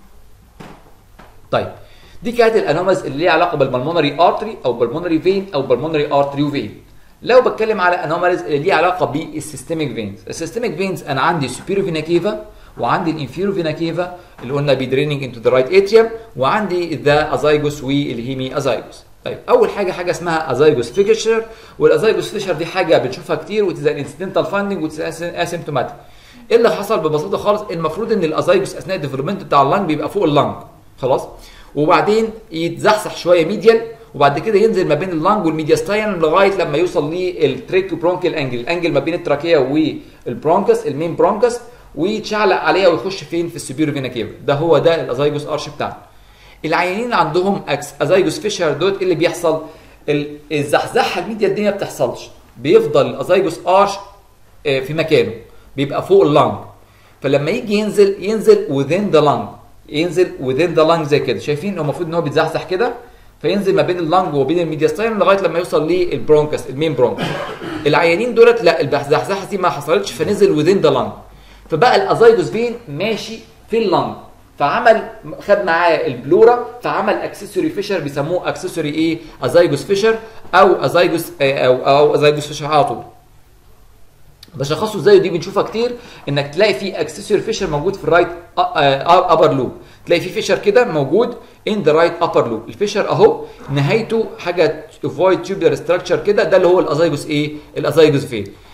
طيب دي كانت الانومز اللي ليها علاقه بالبلمونري ارتري او بالمونري فين او بالمونري ارتريو فين لو بتكلم على انوماليز اللي ليها علاقه بالسيستميك فينز السيستميك فينز انا عندي سوبيرو فينا كيفا وعندي الانفيرو فينا كيفا اللي قلنا بيدريننج انتو ذا رايت اتريوم وعندي ذا ازايجوس والهيمي ازايجوس طيب اول حاجه حاجه اسمها ازايجوس فيشر والازايجوس فيشر دي حاجه بنشوفها كتير وتز انسيدنتال فاندنج اسيمتوماتيك ايه اللي حصل ببساطه خالص المفروض ان الازايجوس اثناء الديفلوبمنت بتاع اللنج بيبقى فوق اللنج خلاص وبعدين يتزحزح شويه ميديال وبعد كده ينزل ما بين اللانج والميدياستاين لغايه لما يوصل للتريكو برونكيال انجل الانجل ما بين التراكيه والبرونكس المين برونكس ويتشعلق عليها ويخش فين في السوبيرو فينا كيفا ده هو ده الازايجوس ارش بتاعنا العيانين اللي عندهم اكس ازايجوس فيشر دوت اللي بيحصل الزحزحه الميديال دي ما بتحصلش بيفضل الازايجوس ارش في مكانه بيبقى فوق اللانج فلما يجي ينزل ينزل within the lung ينزل within the lung زي كده شايفين هو المفروض ان هو بيتزحزح كده فينزل ما بين اللنج وبين الميدياستاين لغايه لما يوصل للبرونكس المين برونكس العيانين دولت لا الزحزحه دي ما حصلتش فنزل وذين ذا لنج فبقى الازايجوس فين ماشي في اللنج فعمل خد معاه البلورا فعمل اكسسوري فيشر بيسموه اكسسوري ايه ازايجوس فيشر او ازايجوس او او ازايجوس فيشر على طول بشخصه ازاي دي بنشوفها كتير انك تلاقي في اكسسوري فيشر موجود في الرايت ابر لوب تلاقي في فيشر كده موجود ان ذا رايت ابر لوب الفيشر اهو نهايته حاجه فويد تيوبلر ستراكشر كده ده اللي هو الازايجوس ايه الازايجوس فين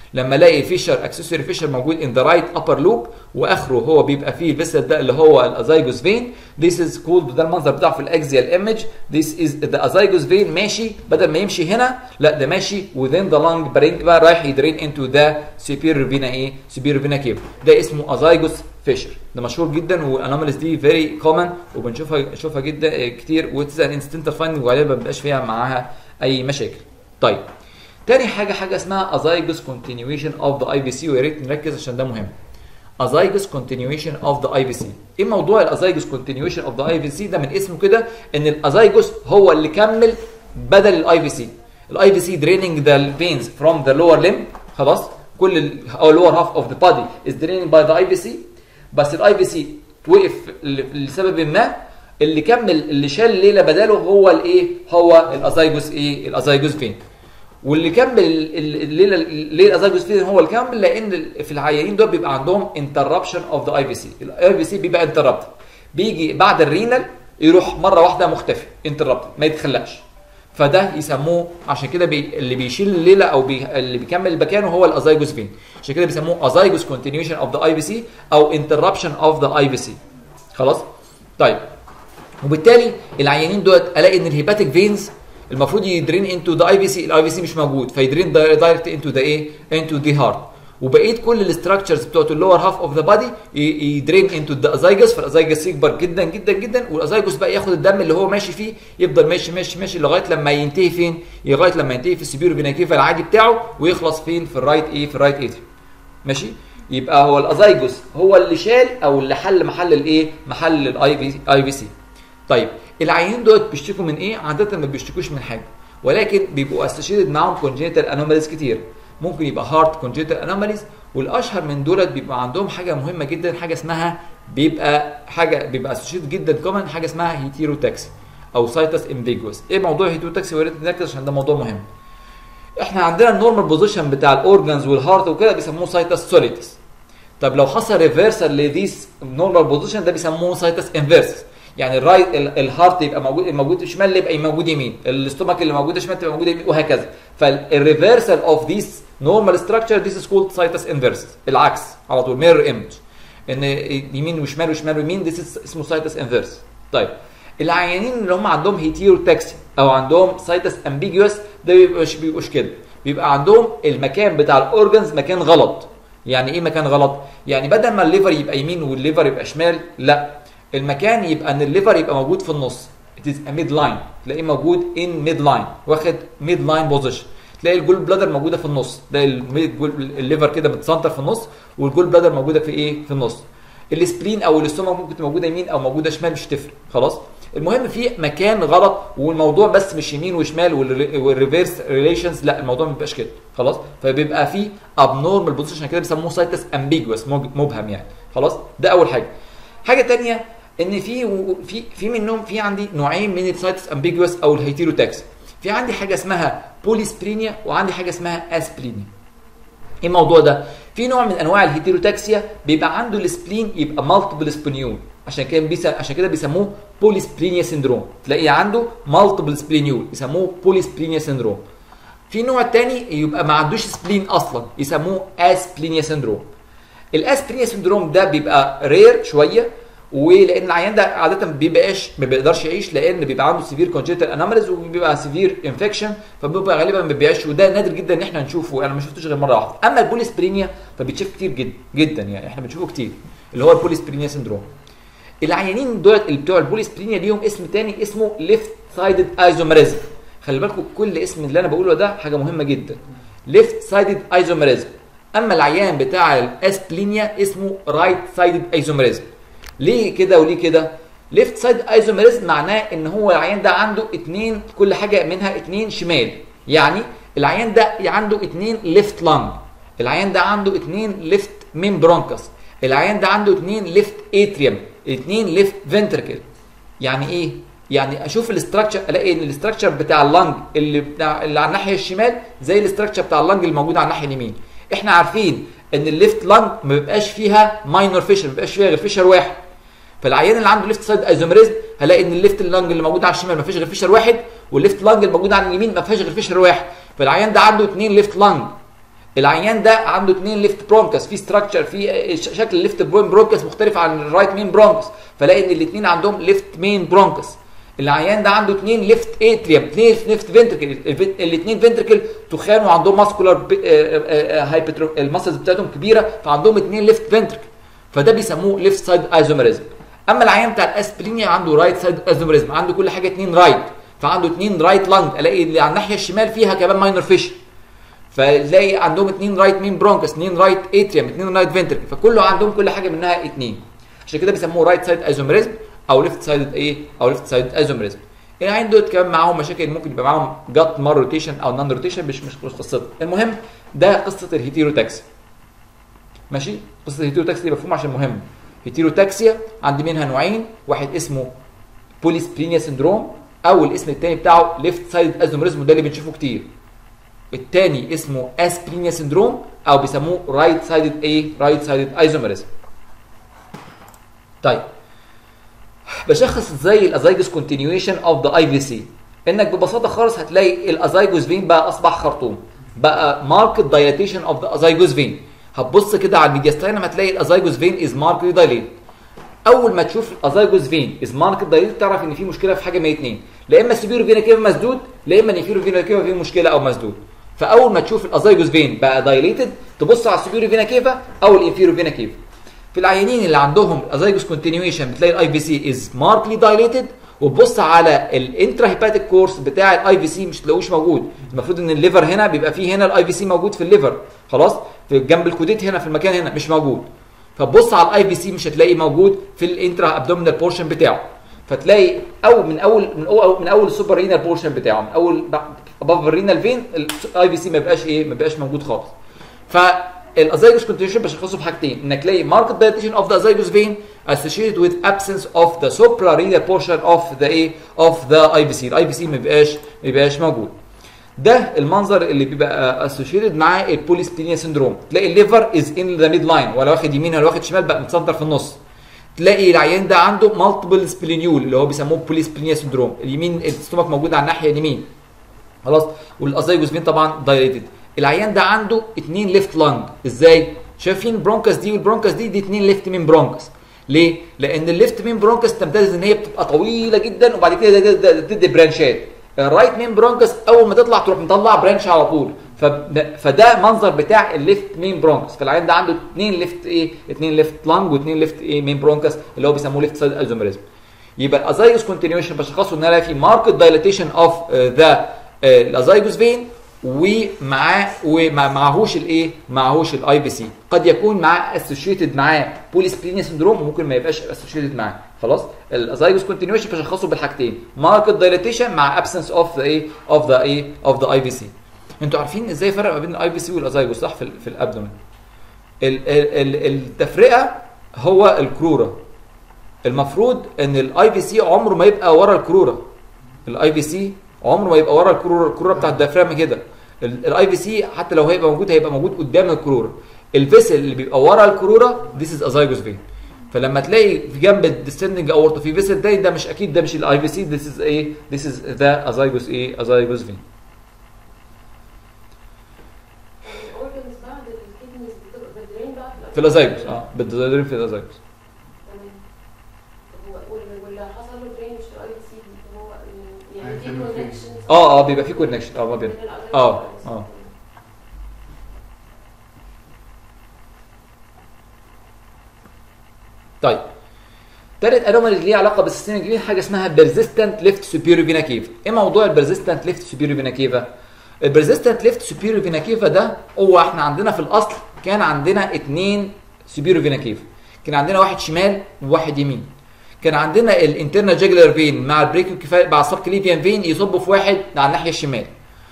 لما الاقي فيشر اكسسوري فيشر موجود ان ذا رايت ابر لوب واخره هو بيبقى فيه الفيسل ده اللي هو الازايجوس فين ذيس از كولد ده المنظر بتاعه في الاكزيال ايمج ذيس از ذا ازايجوس فين ماشي بدل ما يمشي هنا لا ده ماشي within the lung برين بقى رايح يدرين انتو ذا سوبيريور فينا ايه سوبيريور فينا كيف ده اسمه ازايجوس فيشر ده مشهور جدا والانوماليز دي فيري كومن وبنشوفها نشوفها جدا كتير وتز ان انستنتال فايندنج وغالبا ما بيبقاش فيها معاها اي مشاكل طيب تاني حاجه حاجه اسمها ازايجوس كونتينيويشن اوف ذا اي بي سي ويا ريت نركز عشان ده مهم ازايجوس كونتينيويشن اوف ذا اي بي سي ايه موضوع الازايجوس كونتينيويشن اوف ذا اي بي سي ده من اسمه كده ان الازايجوس هو اللي كمل بدل الاي بي سي الاي بي سي دريننج ذا فينز فروم ذا لور ليم خلاص كل ال او lower half of the body is drained by the اي بي سي بس الاي بي سي توقف ل- لسبب ما اللي كمل اللي شال الليله بداله هو الايه هو الازايجوس ايه الازايجوس فين واللي كمل ال- ال- الليله ليه الازايجوس فين هو اللي كمل لان ال- في العيانين دول بيبقى عندهم انتربشن اوف ذا اي بي سي الاي بي سي بيبقى انتربت بيجي بعد الرينال يروح مره واحده مختفي انتربت ما يتخلقش فده يسموه عشان كده بي اللي بيشيل الليله او بي اللي بيكمل مكانه هو الازايجوس فين عشان كده بيسموه ازايجوس كونتينيوشن اوف ذا اي بي سي او انتربشن اوف ذا اي بي سي خلاص طيب وبالتالي العيانين دول الاقي ان الهيباتيك فينز المفروض يدرين انتو ذا اي بي سي الاي بي سي مش موجود فيدرين دايركت انتو ذا ايه انتو ذا هارت وبقيه كل الاستراكشرز بتوعت اللور هاف اوف ذا بادي يدرين انتو ذا ازايجوس فالازايجوس يكبر جدا جدا جدا والازايجوس بقى ياخد الدم اللي هو ماشي فيه يفضل ماشي ماشي ماشي لغايه لما ينتهي فين؟ لغايه لما ينتهي في السبيرو فيناكيفا العادي بتاعه ويخلص فين؟ في الرايت ايه؟ في الرايت ايتريوم ماشي؟ يبقى هو الازايجوس هو اللي شال او اللي حل محل الايه؟ محل الاي بي اي بي سي طيب العيانين دول بيشتكوا من ايه؟ عاده ما بيشتكوش من حاجه ولكن بيبقوا اسوشيتد معاهم كونجينيتال انوماليز كتير ممكن يبقى هارت كونجينيتال انوماليز والاشهر من دولت بيبقى عندهم حاجه مهمه جدا حاجه اسمها بيبقى حاجه بيبقى اسوشيتد جدا كومن حاجه اسمها هيتيروتاكسي او سايتس امبيجوس ايه موضوع هيتيروتاكسي ويا ريت نركز عشان ده موضوع مهم احنا عندنا النورمال بوزيشن بتاع الاورجنز والهارت وكده بيسموه سايتس سوليتس طب لو حصل ريفرسال لذيس نورمال بوزيشن ده بيسموه سايتس انفيرس يعني الرايت ال- الهارت يبقى موجود الموجود شمال يبقى موجود يمين الاستومك اللي موجود شمال تبقى موجود يمين وهكذا فالريفرسال اوف ذيس نورمال ستراكشر ذيس از كولد سايتس انفيرس العكس على طول ميرور ايمج ان يمين وشمال وشمال ويمين ذيس اسمه سايتس انفيرس طيب العيانين اللي هم عندهم هيتيروتاكسي او عندهم سايتس امبيجيوس ده بيبقاش بيبقوش كده بيبقى عندهم المكان بتاع الاورجنز مكان غلط يعني ايه مكان غلط يعني بدل ما الليفر يبقى يمين والليفر يبقى شمال لا المكان يبقى ان الليفر يبقى موجود في النص it is a mid line تلاقيه موجود in mid line واخد mid line position تلاقي الجول بلادر موجوده في النص تلاقي الميد- جول- الليفر كده متسنتر في النص والجول بلادر موجوده في ايه في النص السبلين او الاستومك ممكن تبقى موجوده يمين او موجوده شمال مش تفرق خلاص المهم في مكان غلط والموضوع بس مش يمين وشمال والري- والريفيرس ريليشنز لا الموضوع ما بيبقاش كده خلاص فبيبقى في ابنورمال بوزيشن كده بيسموه سايتس امبيجوس مبهم يعني خلاص ده اول حاجه حاجه تانية ان في في في منهم في عندي نوعين من السايتس امبيجوس او الهيتيروتاكس في عندي حاجه اسمها بوليسبرينيا وعندي حاجه اسمها اسبلينيا ايه الموضوع ده؟ في نوع من انواع الهيتيروتاكسيا بيبقى عنده السبلين يبقى مالتيبل سبلينيول عشان كده بيس... عشان كده بيسموه بوليسبرينيا سيندروم تلاقيه عنده مالتيبل سبلينيول يسموه بوليسبرينيا سيندروم في نوع تاني يبقى ما عندوش سبلين اصلا يسموه اسبلينيا سيندروم الاسبلينيا سيندروم ده بيبقى رير شويه ولان العيان ده عاده ما بيبقاش ما بيقدرش يعيش لان بيبقى عنده سيفير كونجنتال اناماليز وبيبقى سيفير انفكشن فبيبقى غالبا ما بيبقاش وده نادر جدا ان احنا نشوفه انا ما شفتوش غير مره واحده اما البوليسبرينيا فبيتشاف كتير جدا جدا يعني احنا بنشوفه كتير اللي هو البوليسبرينيا سيندروم العيانين دول اللي بتوع البوليسبرينيا ليهم اسم تاني اسمه ليفت سايدد ايزوميريزم خلي بالكم كل اسم اللي انا بقوله ده حاجه مهمه جدا ليفت سايدد ايزوميريزم اما العيان بتاع الاسبلينيا اسمه رايت سايدد ايزوميريزم ليه كده وليه كده ليفت سايد ايزوميريزم معناه ان هو العيان ده عنده اتنين كل حاجه منها اتنين شمال يعني العيان ده عنده اتنين ليفت لانج العيان ده عنده اتنين ليفت مين برونكس العيان ده عنده اتنين ليفت اتريوم اتنين ليفت فنتركل يعني ايه يعني اشوف الاستراكشر الاقي ان الاستراكشر بتاع اللنج اللي بتاع اللي على الناحيه الشمال زي الاستراكشر بتاع اللنج اللي موجود على الناحيه اليمين احنا عارفين ان الليفت لانج ما بيبقاش فيها ماينور فيشر ما بيبقاش فيها غير فيشر واحد فالعيان اللي عنده ليفت سايد ايزوميريزم هلاقي ان الليفت لانج اللي موجود على الشمال ما فيش غير فيشر واحد والليفت لانج اللي موجود على اليمين ما فيهاش غير فيشر واحد فالعيان ده عنده اثنين ليفت لانج العيان ده عنده اثنين ليفت برونكس في ستراكشر في ش- شكل الليفت برونكس مختلف عن الرايت مين برونكس فلاقي ان الاثنين عندهم ليفت مين برونكس العيان ده عنده اثنين ليفت اتريوم اثنين ليفت فنتركل الاثنين فنتركل تخان وعندهم ماسكولار هايبترو المسلز بتاعتهم كبيره فعندهم اثنين ليفت فنتركل فده بيسموه ليفت سايد ايزوميريزم اما العيان بتاع الاسبرينيا عنده رايت سايد ايزوميريزم عنده كل حاجه اثنين رايت فعنده اثنين رايت لانج الاقي اللي على الناحيه الشمال فيها كمان ماينر فيش فتلاقي عندهم اثنين رايت مين برونكس اثنين رايت اتريوم اثنين رايت فنتركل فكله عندهم كل حاجه منها اثنين عشان كده بيسموه رايت سايد ايزوميريزم او ليفت سايد ايه او ليفت سايد ايزوميريزم العين دول كمان معاهم مشاكل ممكن يبقى معاهم جات مار روتيشن او نون روتيشن مش مش مش قصتها المهم ده قصه الهيتيروتاكسي ماشي قصه الهيتيروتاكسي دي مفهوم عشان مهم هيتيروتاكسيا عندي منها نوعين واحد اسمه بوليسبرينيا سندروم او الاسم الثاني بتاعه ليفت سايد ازوميريزم وده اللي بنشوفه كتير الثاني اسمه اسبرينيا سندروم او بيسموه رايت سايدد ايه رايت سايدد ايزوميريزم طيب بشخص ازاي الازايجوس كونتينيويشن اوف ذا اي في سي انك ببساطه خالص هتلاقي الازايجوس فين بقى اصبح خرطوم بقى ماركت دايلاتيشن اوف ذا ازايجوس فين هتبص كده على الميدياستاينم هتلاقي الازايجوس فين از ماركت دايليت اول ما تشوف الازايجوس فين از ماركت دايليت تعرف ان في مشكله في حاجه من الاثنين لا اما السوبيرو فينا كيفا مسدود لا اما الانفيرو فينا كيفا فيه مشكله او مسدود فاول ما تشوف الازايجوس فين بقى دايليتد تبص على السوبيرو فينا كيفا او الانفيرو فينا كيفا في العيانين اللي عندهم ازايجوس كونتينيويشن بتلاقي الاي في سي از ماركلي دايليتد وتبص على الانترا هيباتيك كورس بتاع الاي في سي مش تلاقوش موجود المفروض ان الليفر هنا بيبقى فيه هنا الاي في سي موجود في الليفر خلاص في جنب الكوديت هنا في المكان هنا مش موجود فتبص على الاي في سي مش هتلاقي موجود في الانترا ابدومينال بورشن بتاعه فتلاقي او من اول من اول من اول السوبر رينال بورشن بتاعه من اول اباف الرينال فين الاي في سي ما بيبقاش ايه ما بيبقاش موجود خالص فالازايجوس كونتينيوشن بشخصه بحاجتين انك تلاقي ماركت دايليتيشن اوف ذا ازايجوس فين associated with absence of the suprarenal portion of the ايه of the IVC الاي في سي ما بيبقاش ما بيبقاش موجود ده المنظر اللي بيبقى اسوشيتد مع البوليسبلينيا سندروم تلاقي الليفر از ان ذا ميد لاين ولا واخد يمين ولا واخد شمال بقى متسنتر في النص تلاقي العيان ده عنده مالتيبل سبلينيول اللي هو بيسموه بوليسبلينيا سندروم اليمين الستومك موجود على الناحيه اليمين خلاص والازايجوس فين طبعا دايليتد العيان ده عنده اثنين ليفت لانج ازاي شايفين برونكس دي والبرونكس دي دي اثنين ليفت مين برونكس ليه؟ لان الليفت مين برونكس تمتاز ان هي بتبقى طويله جدا وبعد كده تدي برانشات الرايت مين برونكس اول ما تطلع تروح مطلع برانش على طول فده منظر بتاع الليفت مين برونكس فالعيان ده عنده اثنين ليفت ايه اثنين ليفت لانج واثنين ليفت ايه مين برونكس اللي هو بيسموه ليفت سايد الزوميريزم يبقى الازايجوس كونتينيوشن بشخصه ان انا في ماركت دايليتيشن اوف ذا الازايجوس فين ومعاه ومعهوش الايه معهوش الاي في سي قد يكون معاه اسوشيتد معاه بوليسبلينيا سندروم وممكن ما يبقاش اسوشيتد معاه خلاص الازايجوس كونتينيوشن بشخصه بالحاجتين ماركت دايليتيشن مع ابسنس اوف ذا ايه اوف ذا ايه اوف ذا اي في سي انتوا عارفين ازاي فرق ما بين الاي في سي والازايجوس صح في, في الابدومين التفرقه هو الكروره المفروض ان الاي في سي عمره ما يبقى ورا الكروره الاي في سي عمره ما يبقى ورا الكروره الكروره بتاعت الديافرام كده الاي في سي حتى لو هيبقى موجود هيبقى موجود قدام الكروره الفيسل اللي بيبقى ورا الكروره ذيس از ازايجوس فين فلما تلاقي في جنب الديسندنج اورتا في فيسل تاني ده مش اكيد ده مش الاي في سي ذيس از ايه ذيس از ذا ازايجوس ايه ازايجوس فين الاورجنز بعد الكدنيز بتبقى بدرين بقى في الازايجوس اه بالديزايدرين في الازايجوس تمام طب هو- وال- واللي حصل له درين مش الاي سي هو يعني في هيكمل فين؟ كونكشن اه اه بيبقى في كونكشن اه ما بين اه اه طيب تالت انومالي اللي ليها علاقه بالسيستميك فين حاجه اسمها بيرزيستنت ليفت سوبيريور فينا كيفا ايه موضوع البيرزيستنت ليفت سوبيريور فينا كيفا البيرزيستنت ليفت سوبيريور فينا كيفا ده هو احنا عندنا في الاصل كان عندنا اثنين سوبيريور فينا كيفا كان عندنا واحد شمال وواحد يمين كان عندنا الانترنال جاجلر فين مع البريكيو كفايه مع السب كليفيان فين يصبوا في واحد على الناحيه الشمال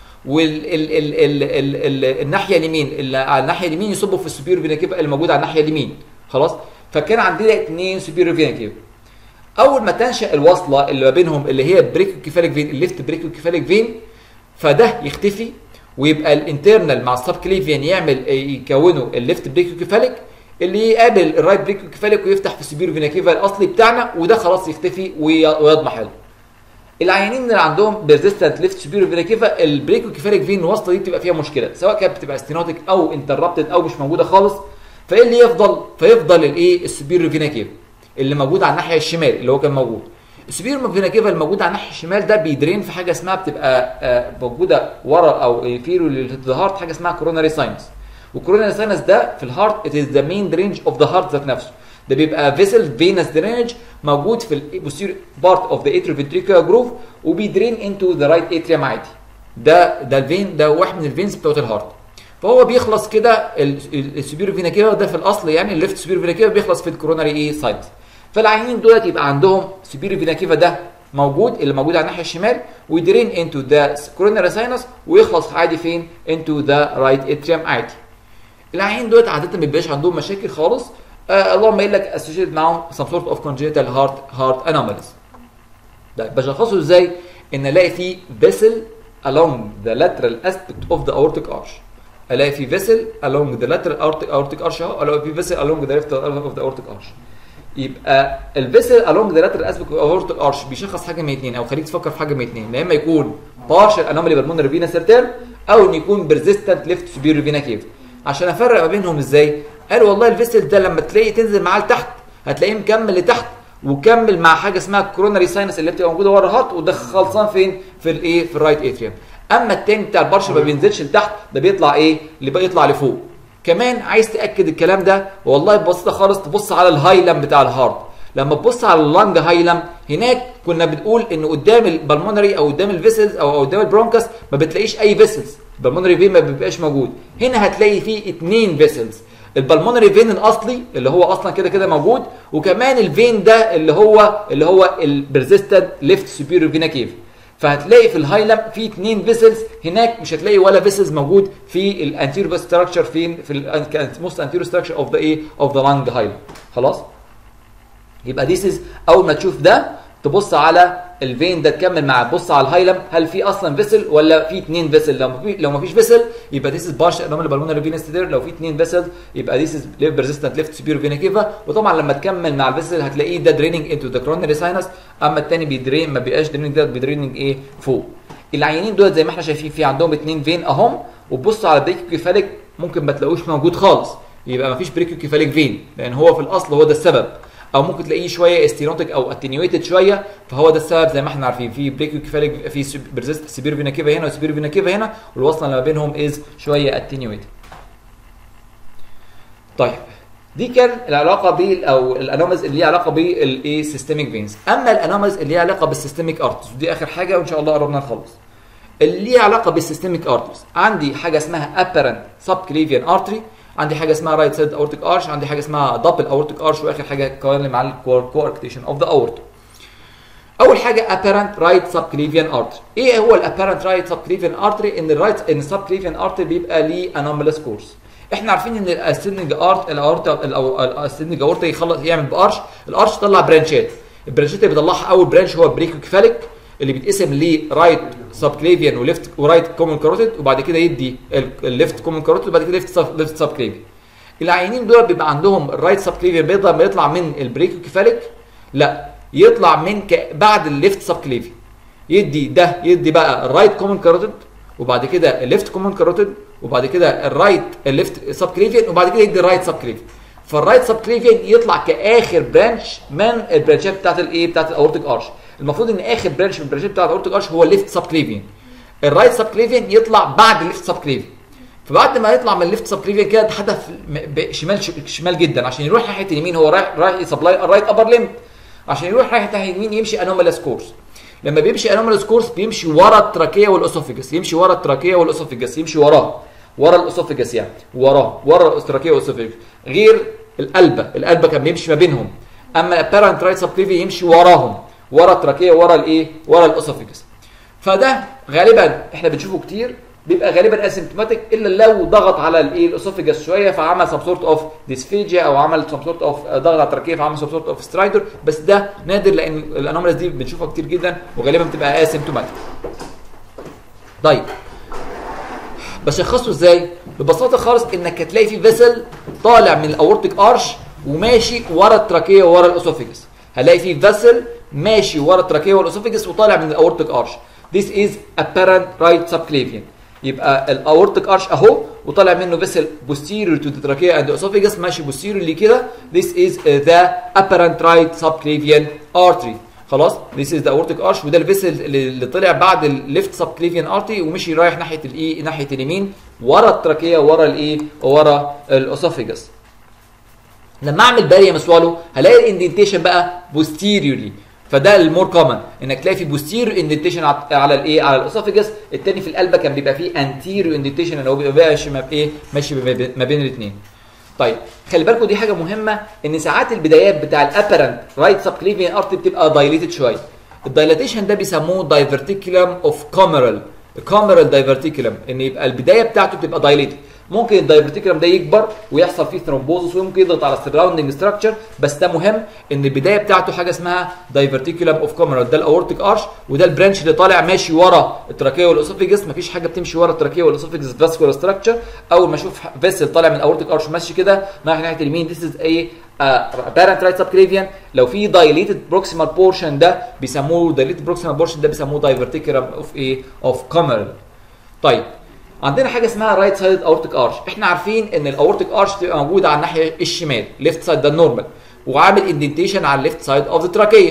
والناحيه اليمين اللي على الناحيه اليمين يصبوا في السوبيريور فينا كيفا اللي موجود على الناحيه اليمين خلاص فكان عندنا اثنين سوبيريور فينا كيفا اول ما تنشا الوصله اللي ما بينهم اللي هي بريكيو كيفاليك فين الليفت بريكيو كيفاليك فين فده يختفي ويبقى الانترنال مع السب كليفيان يعمل يكونوا الليفت بريكيو كيفاليك اللي يقابل الرايت بريكيو كيفاليك ويفتح في السوبيريور فينا كيفا الاصلي بتاعنا وده خلاص يختفي وي- ويضمحل العيانين اللي عندهم بيرزيستنت ليفت سوبيريور فينا كيفا البريكو كيفاليك فين الواسطه دي بتبقى فيها مشكله سواء كانت بتبقى ستينوتيك او انتربتد او مش موجوده خالص فايه اللي يفضل فيفضل الايه السوبيريور فينا كيفا اللي موجود على الناحيه الشمال اللي هو كان موجود السوبيريور فينا كيفا الموجود على الناحيه الشمال ده بيدرين في حاجه اسمها بتبقى آه، موجوده ورا او فيرو للهارت حاجه اسمها كوروناري ساينس والكوروناري ساينس ده في الهارت ات از ذا مين درينج اوف ذا هارت ذات نفسه ده بيبقى فيسل فينس درينج موجود في البوستير بارت اوف ذا اتريوفنتريكولار جروف وبيدرين انتو ذا رايت اتريوم عادي ده ده الفين ده واحد من الفينز بتوعت الهارت فهو بيخلص كده السوبيرو فينا كيفا ده في الاصل يعني الليفت سوبيرو فينا كيفا بيخلص في الكوروناري ايه ساينس فالعيانين دولت يبقى عندهم سوبيرو فينا كيفا ده موجود اللي موجود على الناحيه الشمال ويدرين انتو ذا كوروناري ساينس ويخلص عادي فين انتو ذا رايت اتريوم عادي العيانين دولت عاده ما بيبقاش عندهم مشاكل خالص آه اللهم الا لك associated معاهم some sort of congenital heart heart anomalies ده بشخصه ازاي ان الاقي فيه vessel along the lateral aspect of the aortic arch الاقي فيه vessel along the lateral aortic, aortic arch اهو الاقي فيه vessel along the left of the aortic arch يبقى الفيسل along the lateral aspect of the aortic arch بيشخص حاجه من اثنين او خليك تفكر في حاجه من اثنين يا اما يكون partial anomaly pulmonary venous return او ان يكون persistent left superior vena cava عشان افرق ما بينهم ازاي قال والله الفيسل ده لما تلاقي تنزل معاه لتحت هتلاقيه مكمل لتحت وكمل مع حاجه اسمها كوروناري ساينس اللي بتبقى موجوده ورا الهارت وده خلصان فين في الايه في الرايت اتريوم اما التاني بتاع البرش ما بينزلش لتحت ده بيطلع ايه اللي بقى يطلع لفوق كمان عايز تاكد الكلام ده والله ببساطه خالص تبص على الهايلم بتاع الهارت لما تبص على اللانج هايلم هناك كنا بنقول ان قدام البلمونري او قدام الفيسلز او قدام البرونكس ما بتلاقيش اي فيسلز البلمونري فين ما بيبقاش موجود هنا هتلاقي فيه اتنين فيسلز البلمونري فين الاصلي اللي هو اصلا كده كده موجود وكمان الفين ده اللي هو اللي هو البرزيستنت ليفت سوبيريور فينا كيف فهتلاقي في الهايلم في اثنين فيسلز هناك مش هتلاقي ولا فيسلز موجود في الانتيريور ستراكشر فين في الموست انتيريور ستراكشر اوف ذا ايه اوف ذا لانج هايلم خلاص يبقى ذيس از اول ما تشوف ده تبص على الفين ده تكمل معاه تبص على الهايلم هل في اصلا فيسل ولا في اثنين فيسل لو في لو ما فيش فيسل يبقى ذيس از بارش انومال بالمونري فينس تير لو في اثنين فيسل يبقى ذيس از ليف ريزيستنت ليفت سوبيريور فينا كيفا وطبعا لما تكمل مع الفيسل هتلاقيه ده دريننج انتو ذا كرونري ساينس اما الثاني بيدرين ما بيبقاش دريننج ده بيدريننج ايه فوق العيانين دول زي ما احنا شايفين في عندهم اثنين فين اهم وتبص على بريكيو كيفاليك ممكن ما تلاقوش موجود خالص يبقى ما فيش بريكيو كيفاليك فين لان هو في الاصل هو ده السبب او ممكن تلاقيه شويه استينوتيك او اتنيويتد شويه فهو ده السبب زي ما احنا عارفين في بريكيو كيفاليك في بريزست سيبير فينا كيفا هنا وسيبير فينا كيفا هنا والوصله اللي ما بينهم از شويه اتنيويتد طيب دي كان العلاقه بال او الانومز اللي ليها علاقه بالايه سيستميك فينز اما الانومز اللي ليها علاقه بالسيستميك ارتس ودي اخر حاجه وان شاء الله قربنا نخلص اللي ليها علاقه بالسيستميك ارتس عندي حاجه اسمها ابيرنت سبكليفيان ارتري عندي حاجه اسمها رايت سايد اورتيك ارش عندي حاجه اسمها دبل اورتيك ارش واخر حاجه اتكلم على الكواركتيشن اوف ذا اورت اول حاجه apparent right subclavian artery ايه هو الابيرنت رايت subclavian artery ان الرايت ان subclavian artery بيبقى ليه anomalous course احنا عارفين ان الاسندنج ارت الاورتا الاسندنج اورتا يخلص يعمل بارش الارش يطلع برانشات البرانشات اللي بيطلعها اول برانش هو بريكوكيفاليك اللي بيتقسم لرايت سبكليفيان وليفت ورايت كومن كاروتيد وبعد كده يدي الليفت كومن كاروتيد وبعد كده ليفت ليفت سبكليفيان العيانين دول بيبقى عندهم الرايت سبكليفيان بيقدر ما يطلع من البريكوكيفاليك لا يطلع من ك... بعد الليفت سبكليفيان يدي ده يدي بقى الرايت كومن كاروتيد وبعد كده الليفت كومن كاروتيد وبعد كده الرايت الليفت سبكليفيان وبعد كده يدي الرايت سبكليفيان فالرايت سبكليفيان يطلع كاخر برانش من البرانشات بتاعت الايه بتاعت الاورتيك ارش المفروض ان اخر برانش من البرانشات بتاعت الاورتيك ارش هو الليفت سبكليفيان الرايت سبكليفيان يطلع بعد الليفت سبكليفيان فبعد ما يطلع من الليفت سبكليفيان كده هدف شمال شمال جدا عشان يروح ناحيه اليمين هو رايح رايح يسبلاي الرايت ابر ليمت عشان يروح ناحيه اليمين يمشي انومالس كورس لما بيمشي انومالس كورس بيمشي ورا التراكيه والاسوفيجس يمشي ورا التراكيه والاسوفيجس يمشي وراه ورا الاسوفيجس يعني وراه ورا التراكيه والاسوفيجس غير القلبه القلبه كان بيمشي ما بينهم اما الابيرنت رايت سبكليفي يمشي وراهم ورا التراكيه ورا الايه ورا الاسوفيجس فده غالبا احنا بنشوفه كتير بيبقى غالبا اسيمتوماتيك الا لو ضغط على الايه الاسوفيجس شويه فعمل سم سورت اوف ديسفيجيا او عمل سم سورت اوف ضغط على التراكيه فعمل سم سورت اوف سترايدر بس ده نادر لان الانوماليز دي بنشوفها كتير جدا وغالبا بتبقى اسيمتوماتيك طيب بشخصه ازاي ببساطه خالص انك هتلاقي في فيسل طالع من الاورتيك ارش وماشي ورا التراكيه وورا الاسوفيجس هلاقي في فيسل ماشي ورا التراكيه والاسوفيجس وطالع من الاورتيك ارش this is apparent right subclavian يبقى الاورتيك ارش اهو وطالع منه فيسل posterior to the trachea and esophagus ماشي posteriorly كده this is uh, the apparent right subclavian artery خلاص this is the aortic arch وده الفيسل اللي اللي طلع بعد الليفت سبكليفيان ارتي ومشي رايح ناحيه الايه ناحيه اليمين ورا التراكيه ورا الايه ورا الاسوفيجس لما اعمل باريا مسوالو هلاقي الاندنتيشن بقى posteriorly فده المور كومن انك تلاقي في بوستيريو اندنتيشن على الايه على الاسوفيجس التاني في القلبه كان بيبقى فيه انتيريو اندنتيشن اللي هو بيبقى ماشي ما بايه ماشي ما بين الاثنين طيب خلي بالكم دي حاجه مهمه ان ساعات البدايات بتاع الابرنت رايت سبكليفيان ارت بتبقى دايليتد شويه الدايلاتيشن ده بيسموه دايفرتيكولم اوف كومرال كومرال دايفرتيكولم ان يبقى البدايه بتاعته بتبقى دايليتد ممكن الدايفرتيكولم ده يكبر ويحصل فيه ثرومبوزس وممكن يضغط على السراوندنج ستراكشر بس ده مهم ان البدايه بتاعته حاجه اسمها دايفرتيكولم اوف كومرال ده الاورتيك ارش وده البرانش اللي طالع ماشي ورا التراكيه والاسوفيجس مفيش حاجه بتمشي ورا التراكيه والاسوفيجس فاسكولار ستراكشر اول ما اشوف فيسل طالع من الاورتيك ارش ماشي كده ناحيه ناحيه اليمين ذيس از ايه apparent right subclavian لو في dilated proximal portion ده بيسموه dilated proximal portion ده بيسموه diverticulum of ايه of comeral طيب عندنا حاجه اسمها رايت سايد اورتيك ارش احنا عارفين ان الاورتيك ارش تبقى موجوده على الناحيه الشمال ليفت سايد ده النورمال وعامل اندنتيشن على الليفت سايد اوف ذا تراكيه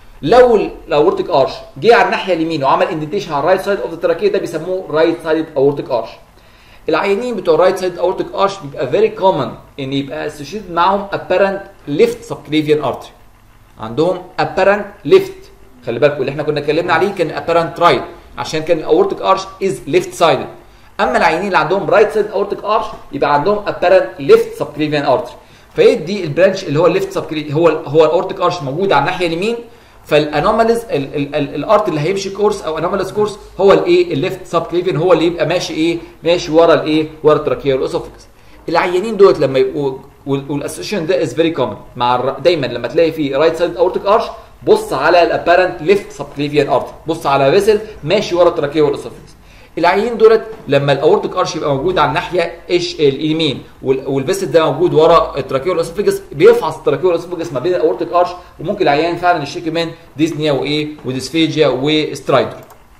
لو الاورتيك ارش جه على الناحيه اليمين وعمل اندنتيشن على الرايت سايد اوف ذا تراكيه ده بيسموه رايت سايد اورتيك ارش العيانين بتوع الرايت سايد اورتيك ارش بيبقى فيري كومن ان يبقى اسوشيتد معاهم apparent left subclavian artery عندهم apparent left خلي بالكم اللي احنا كنا اتكلمنا عليه كان apparent right عشان كان الاورتيك ارش از ليفت سايدد اما العيانين اللي عندهم رايت سايد اورتيك ارش يبقى عندهم apparent left subclavian artery فيدي البرانش اللي هو الليفت سبكليفيان هو هو الاورتيك ارش موجود على الناحيه اليمين فالانوماليز الارت اللي هيمشي كورس او انوماليز كورس هو الايه الليفت سبكليفيان هو اللي يبقى ماشي ايه ماشي ورا الايه ورا التراكيه والاسوفكس العيانين دول لما يبقوا والاسوشيشن ده از فيري كومن مع الر- دايما لما تلاقي في رايت سايد اورتيك ارش بص على الابارنت ليفت سبكليفيان ارت بص على فيسل ماشي ورا التراكيه والاسوفكس العيانين دولت لما الاورتيك ارش يبقى موجود على الناحيه ايش اليمين وال- والفيسل ده موجود ورا التراكيه والاسوفجس بيفحص التراكيه والاسوفجس ما بين الاورتيك ارش وممكن العيان فعلا يشتكي من ديزنيا وايه وديسفيجيا وسترايدر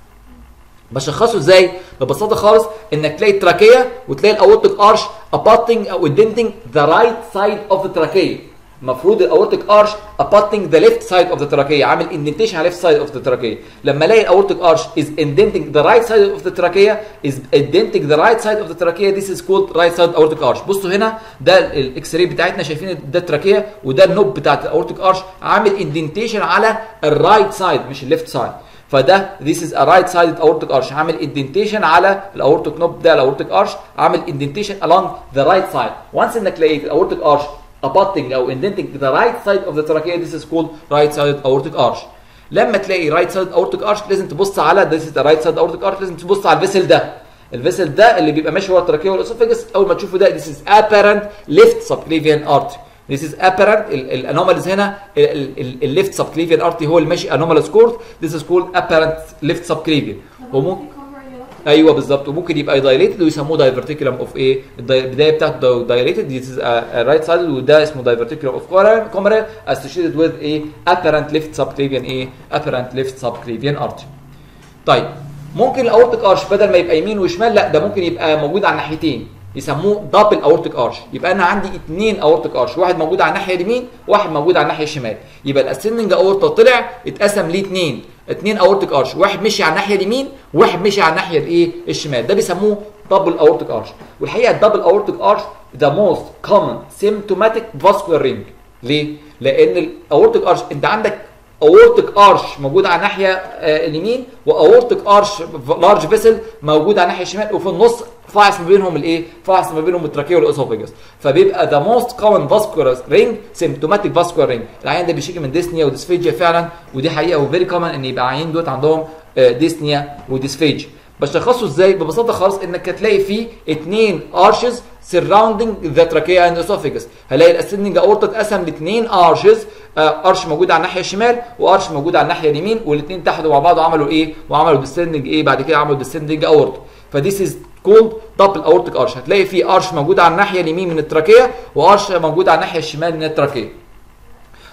بشخصه ازاي ببساطه خالص انك تلاقي التراكيه وتلاقي الاورتيك ارش اباتنج او اندنتنج ذا رايت سايد اوف ذا تراكيه المفروض الاورتيك ارش اباتنج ذا ليفت سايد اوف ذا تراكيه عامل اندنتيشن على ليفت سايد اوف ذا تراكيه لما الاقي الاورتيك ارش از اندنتنج ذا رايت سايد اوف ذا تراكيه از اندنتنج ذا رايت سايد اوف ذا تراكيه ذيس از كولد رايت سايد اورتيك ارش بصوا هنا ده الاكس راي بتاعتنا شايفين ده التراكيه وده النوب بتاعت الاورتيك ارش عامل اندنتيشن على الرايت سايد مش الليفت سايد فده this is a right sided aortic arch عامل indentation على الاورتيك نوب ده الاورتيك arch عامل indentation along the right side once انك لقيت الاورتيك arch abutting او indenting the right side of the trachea this is called right sided aortic arch لما تلاقي right sided aortic arch لازم تبص على this is the right sided aortic arch لازم تبص على الفيسل ده الفيسل ده اللي بيبقى ماشي ورا التراكيه والاسوفجس اول ما تشوفه ده this is apparent left subclavian artery This is apparent الانوماليز هنا الليفت سبكليفيان ارتي هو اللي ماشي انوماليز كورد This is called apparent left subclavian وممكن ايوه بالظبط وممكن يبقى دايليتد ويسموه دايفرتيكولم اوف ايه الداي- البدايه بتاعته دايليتد This is رايت سايد وده اسمه دايفرتيكولم اوف كومرال associated with ايه apparent left subclavian ايه apparent left subclavian artery طيب ممكن الاورتيك ارش بدل ما يبقى يمين وشمال لا ده ممكن يبقى موجود على الناحيتين يسموه دبل اورتيك ارش يبقى انا عندي اثنين اورتيك ارش واحد موجود على الناحيه اليمين واحد موجود على الناحيه الشمال يبقى الاسندنج اورتا طلع اتقسم ليه اثنين اثنين اورتيك ارش واحد مشي على الناحيه اليمين وواحد مشي على الناحيه الايه الشمال ده بيسموه دبل اورتيك ارش والحقيقه الدبل اورتيك ارش ذا موست كومن سيمتوماتيك فاسكولار رينج ليه لان الاورتيك ارش انت عندك اورتيك ارش موجود على الناحيه آه، اليمين واورتيك ارش لارج فيسل موجود على الناحيه الشمال وفي النص فاعس ما بينهم الايه؟ فاعس ما بينهم التراكيه والاسوفجس فبيبقى ذا موست كومن فاسكولار رينج سيمتوماتيك فاسكولار رينج العيان ده بيشتكي من ديسنيا وديسفيجيا فعلا ودي حقيقه وفيري كومن ان يبقى عيان دوت عندهم آه، ديسنيا وديسفيجيا بشخصه ازاي؟ ببساطه خالص انك هتلاقي فيه اثنين ارشز surrounding the trachea and esophagus هلاقي الاسندنج اورتا اتقسم لاثنين ارشز ارش موجود على الناحيه الشمال وارش موجود على الناحيه اليمين والاثنين تحدوا مع بعض وعملوا ايه وعملوا ديسندنج ايه بعد كده عملوا ديسندنج اورتا فديس از كولد دبل اورتيك ارش هتلاقي في ارش موجود على الناحيه اليمين من التراكيه وارش موجود على الناحيه الشمال من التراكيه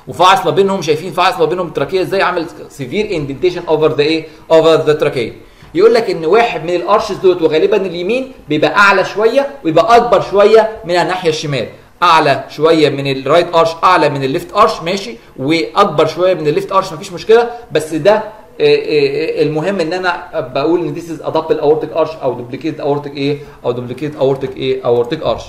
وفاعص ما بينهم شايفين فاعص ما بينهم التراكيه ازاي عامل سيفير اندنتيشن اوفر ذا ايه اوفر ذا تراكيه يقول لك ان واحد من الارشز دوت وغالبا اليمين بيبقى اعلى شويه ويبقى اكبر شويه من الناحيه الشمال اعلى شويه من الرايت ارش اعلى من الليفت ارش ماشي واكبر شويه من الليفت ارش مفيش مشكله بس ده آه، آه، المهم ان انا بقول ان ذيس از ادابل اورتيك ارش او دوبليكيت اورتيك ايه او دوبليكيت اورتيك ايه اورتيك ارش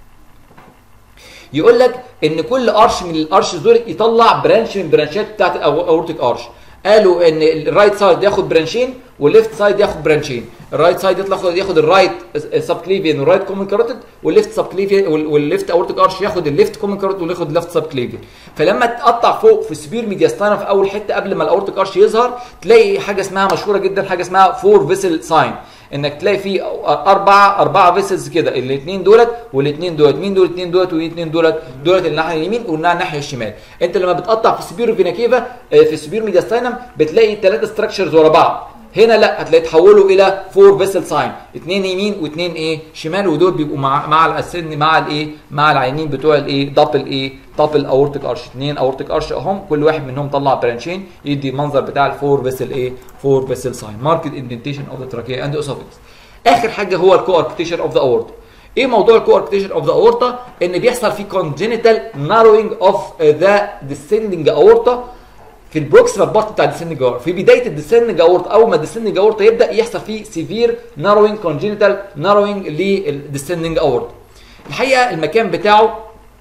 يقول لك ان كل ارش من الارش دول يطلع برانش من برانشات بتاعت الاورتيك ارش قالوا ان الرايت سايد ياخد برانشين والليفت سايد ياخد برانشين الرايت سايد يطلع ياخد ياخد الرايت سب كليفيان والرايت كومن كاروتيد والليفت سب كليفيان والليفت اورتيك ارش ياخد الليفت كومن كاروتيد وياخد الليفت سب كليفيان فلما تقطع فوق في السبير ميدياستانا في اول حته قبل ما الاورتيك ارش يظهر تلاقي حاجه اسمها مشهوره جدا حاجه اسمها فور فيسل ساين انك تلاقي في اربعه اربعه فيسلز كده الاثنين دولت والاثنين دولت مين دول الاثنين دولت والاثنين دولت دولت الناحيه اليمين والناحيه الشمال انت لما بتقطع في السبيرو فينا كيفا آه، في السبيرو ميدياستاينم بتلاقي ثلاثه ستراكشرز ورا بعض هنا لا هتلاقي تحولوا الى فور فيسل ساين اثنين يمين واثنين ايه شمال ودول بيبقوا مع مع السن مع الايه مع العينين بتوع الايه دبل ايه دبل اورتيك ارش اثنين اورتيك ارش اهم كل واحد منهم طلع برانشين يدي المنظر بتاع الفور فيسل ايه فور فيسل ساين ماركت اندنتيشن اوف ذا تراكيه اند اسوفيكس اخر حاجه هو الكو اركتيشن اوف ذا اورتا ايه موضوع الكو اركتيشن اوف ذا اورتا ان بيحصل فيه كونجينيتال ناروينج اوف ذا ديسندنج اورتا في البروكسيمال بارت بتاع الديسندنج اورتا في بدايه الديسندنج اورتا اول ما الديسندنج اورتا يبدا يحصل فيه سيفير ناروينج كونجينيتال ناروينج للديسندنج اورتا الحقيقه المكان بتاعه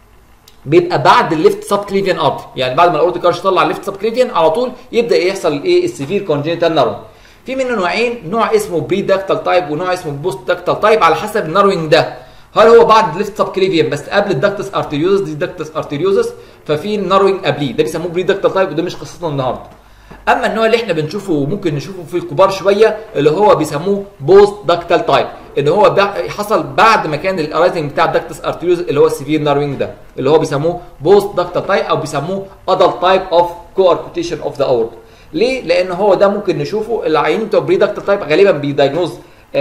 بيبقى بعد الليفت سب كليفيان ارتري يعني بعد ما الاورتيك ارش يطلع الليفت سب كليفيان على طول يبدا يحصل ايه السيفير كونجينيتال ناروينج في منه نوعين نوع اسمه بري داكتال تايب ونوع اسمه بوست داكتال تايب على حسب الناروينج ده هل هو بعد الليفت سب كليفيان بس قبل الداكتس ارتريوزس دي داكتس ارتريوزس ففي ناروينج قبليه ده بيسموه بري داكتال تايب وده مش قصتنا النهارده اما النوع اللي احنا بنشوفه وممكن نشوفه في الكبار شويه اللي هو بيسموه بوست داكتال تايب اللي هو بع- حصل بعد ما كان الارايزنج بتاع الداكتس ارتريوز اللي هو السيفير ناروينج ده اللي هو بيسموه بوست داكتال تايب او بيسموه ادلت تايب اوف كو اركتيشن اوف ذا اورت ليه؟ لان هو ده ممكن نشوفه العيانين بتوع بري داكتال تايب غالبا بيدايجنوز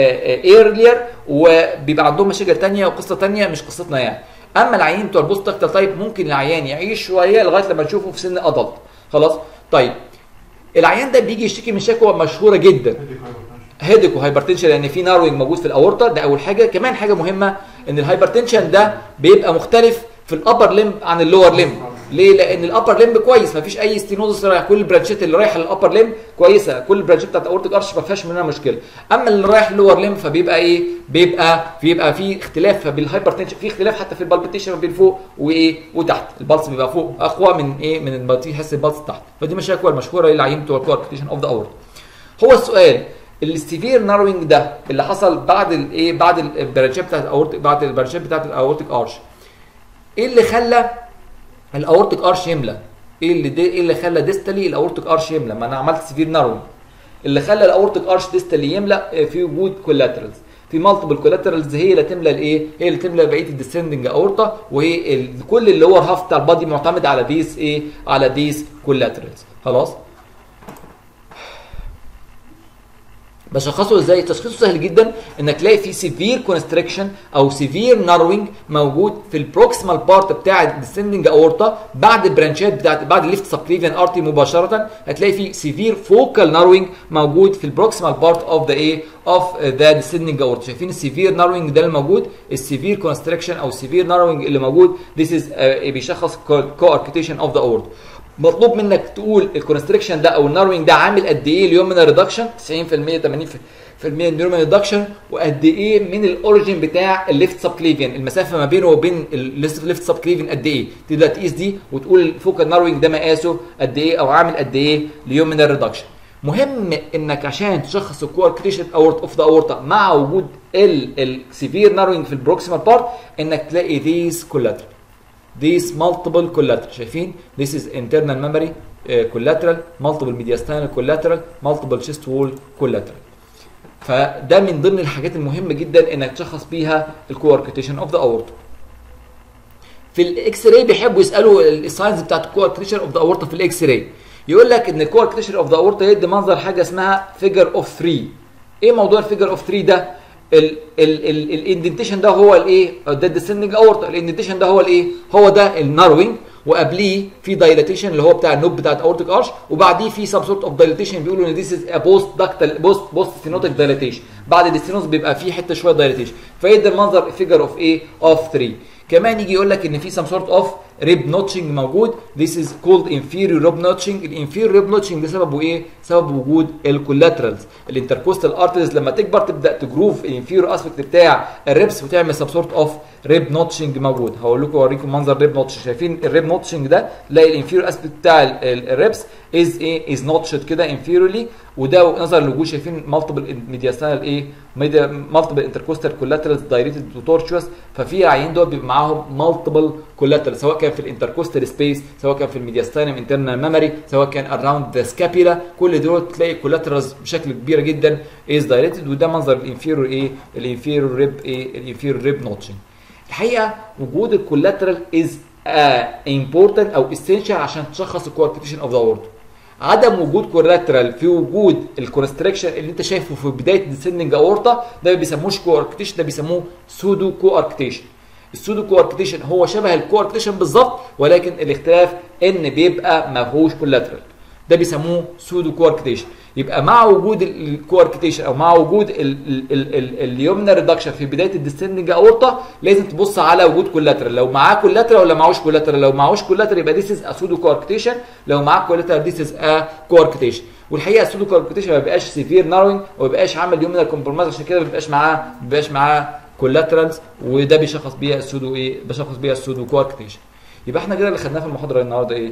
ايرلير وبيبقى عندهم مشاكل تانية وقصه تانية مش قصتنا يعني اما العيانين بتوع البوست داكتال تايب ممكن العيان يعيش شويه لغايه لما نشوفه في سن ادلت خلاص طيب العيان ده بيجي يشتكي من شكوى مشهوره جدا هيدك وهايبرتنشن لان في ناروينج موجود في الاورطه ده اول حاجه كمان حاجه مهمه ان الهايبرتنشن ده بيبقى مختلف في الابر ليمب عن اللور ليمب ليه لان الابر ليمب كويس ما فيش اي ستينوزس رايح كل البرانشات اللي رايحه للابر ليمب كويسه كل البرانشات بتاعت الاورتيك ارش ما فيهاش منها مشكله اما اللي رايح للور ليمب فبيبقى ايه بيبقى بيبقى في اختلاف بالهايبرتنشن في اختلاف حتى في البالبيتيشن ما بين فوق وايه وتحت البلس بيبقى فوق اقوى من ايه من البلس يحس البلس تحت فدي مشاكل المشهوره للعيان بتوع الكواركتيشن اوف ذا اورت هو السؤال السيفير ناروينج ده اللي حصل بعد الايه بعد البرانشات بتاعت الاورتيك بعد البرانشات بتاعت الاورتيك ارش ايه اللي خلى الاورتيك ارش يملى ايه اللي دي ايه اللي خلى ديستالي الاورتيك ارش يملى ما انا عملت سيفير ناروينج اللي خلى الاورتيك ارش ديستالي يملى آه، في وجود كولاترالز في مالتيبل كولاترالز هي اللي تملى الايه هي اللي تملى بقيه الديسندنج اورتا وهي ال- كل اللي هو هاف بتاع البادي معتمد على ديس ايه على ديس كولاترالز خلاص بشخصه ازاي تشخيصه سهل جدا انك تلاقي في سيفير كونستريكشن او سيفير ناروينج موجود في البروكسيمال بارت بتاع الديسندنج اورتا بعد البرانشات بتاعت بعد الليفت سبكليفيان ارتي مباشره هتلاقي في سيفير فوكال ناروينج موجود في البروكسيمال بارت اوف ذا ايه اوف ذا ديسندنج اورتا شايفين السيفير ناروينج ده الموجود السيفير كونستريكشن او السيفير ناروينج اللي موجود ذيس از بيشخص كو اركتيشن اوف ذا اورتا مطلوب منك تقول الكونستريكشن ده او الناروينج ده عامل قد ايه اليومنا ريدكشن 90% 80% من اليومنا ريدكشن وقد ايه من الاوريجن بتاع الليفت سب كليفيان المسافه ما بينه وبين الليفت سب كليفيان قد ايه تبدا تقيس دي وتقول الفوكال ناروينج ده مقاسه قد ايه او عامل قد ايه اليومنا ريدكشن مهم انك عشان تشخص الكواركتيشن اورت اوف ذا اورتا مع وجود السيفير ناروينج في البروكسيمال بارت انك تلاقي ذيس كولاترال these multiple collateral شايفين this is internal memory uh, collateral multiple mediastinal collateral multiple chest wall collateral فده من ضمن الحاجات المهمه جدا انك تشخص بيها الكواركتيشن اوف ذا اورتا في الاكس راي بيحبوا يسالوا الساينز بتاعت الكواركتيشن اوف ذا اورتا في الاكس راي يقول لك ان الكواركتيشن اوف ذا اورتا يدي منظر حاجه اسمها فيجر اوف 3 ايه موضوع الفيجر اوف 3 ده الاندنتيشن ده هو الايه ده الديسندنج اورتا الاندنتيشن ده هو الايه هو ده الناروينج وقبليه في دايلاتيشن اللي هو بتاع النوب بتاع الاورتيك ارش وبعديه في سم سورت اوف دايلاتيشن بيقولوا ان ذيس از بوست داكتال بوست بوست سينوتيك دايلاتيشن بعد الستينوز بيبقى في حته شويه دايلاتيشن فيدي المنظر فيجر اوف ايه اوف 3 كمان يجي يقول لك ان في سم سورت اوف ريب نوتشنج موجود this is called inferior rib notching الانفيريور ريب نوتشنج ده سببه ايه سبب وجود الكولاترالز الانتركوستال ارتريز لما تكبر تبدا تجروف الانفيريور اسبكت بتاع الريبس وتعمل سم سورت اوف ريب نوتشنج موجود هقول لكم اوريكم منظر ريب نوتشنج شايفين الريب نوتشنج ده تلاقي الانفيريور اسبكت بتاع الريبس از ايه از نوتشد كده انفيريورلي وده نظرا لوجود شايفين مالتيبل ميدياستانال ايه مالتيبل انتركوستال كولاترالز دايريتد تو تورتشوس ففي عيين دول بيبقى معاهم مالتيبل كولاترال سواء كان في الانتركوستال سبيس سواء كان في الميدياستانم انترنال ميموري سواء كان اراوند ذا سكابيلا كل دول تلاقي كولاترالز بشكل كبير جدا از دايريتد وده منظر الانفيرور ايه الانفيرور ريب ايه الانفيرور ريب نوتشنج الحقيقه وجود الكولاترال از امبورتنت او اسينشال عشان تشخص الكواركتيشن اوف ذا اورتو عدم وجود كولاترال في وجود الكونستريكشن اللي انت شايفه في بدايه الديسندنج اورتا ده ما بيسموش كواركتيشن ده بيسموه سودو كواركتيشن السودو كواركتيشن هو شبه الكواركتيشن بالظبط ولكن الاختلاف ان بيبقى ما فيهوش كولاترال ده بيسموه سودو كواركتيشن يبقى مع وجود الكواركتيشن او مع وجود اليومنا ريدكشن في بدايه الديسندنج اورتا لازم تبص على وجود كولاترال لو معاه كولاترال ولا معهوش كولاترال لو معهوش كولاترال يبقى ذيس از اسودو كواركتيشن لو معاه كولاترال ذيس از ا كواركتيشن والحقيقه السودو كواركتيشن ما بيبقاش سيفير ناروينج وما بيبقاش عامل يومنا كومبرومايز عشان كده ما بيبقاش معاه ما بيبقاش معاه كولاترالز وده بيشخص بيها السودو ايه بيشخص بيها السودو كواركتيشن يبقى احنا كده اللي خدناه في المحاضره النهارده ايه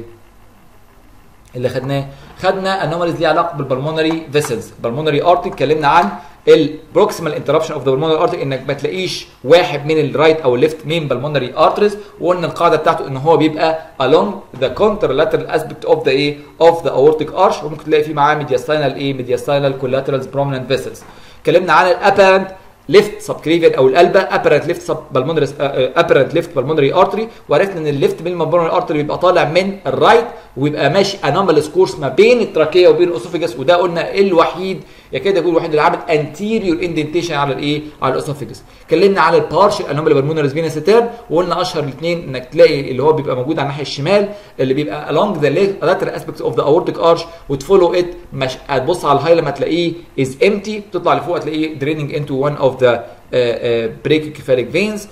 اللي خدناه خدنا انوماليز ليها علاقه بالبلمونري فيسلز بالمونري ارتي اتكلمنا عن البروكسيمال انتربشن اوف ذا بالمونري ارتي انك ما تلاقيش واحد من الرايت او الليفت مين بالمونري ارتريز وقلنا القاعده بتاعته ان هو بيبقى along the contralateral aspect of the ايه of the aortic arch وممكن تلاقي فيه معاه mediastinal ايه mediastinal collaterals prominent vessels اتكلمنا عن الابارنت ليفت سبكليفيان او القلبه ابرنت ليفت سب بالمونري ابرنت ليفت بالمونري ارتري وعرفنا ان الليفت من بالمونري ارتري بيبقى طالع من الرايت ويبقى ماشي انوماليس كورس ما بين التراكيه وبين الاسوفيجاس وده قلنا الوحيد يكاد يكون الوحيد اللي عامل انتيريور اندنتيشن على الايه على الاسوفيجاس اتكلمنا على البارشل انومالي بالمونري فينا سيتيرن وقلنا اشهر الاثنين انك تلاقي اللي هو بيبقى موجود على الناحيه الشمال اللي بيبقى along the lateral aspects of the aortic arch وتفولو ات مش هتبص على الهايلم هتلاقيه is empty تطلع لفوق هتلاقيه draining into one of the بريكيوكيفاليك فينز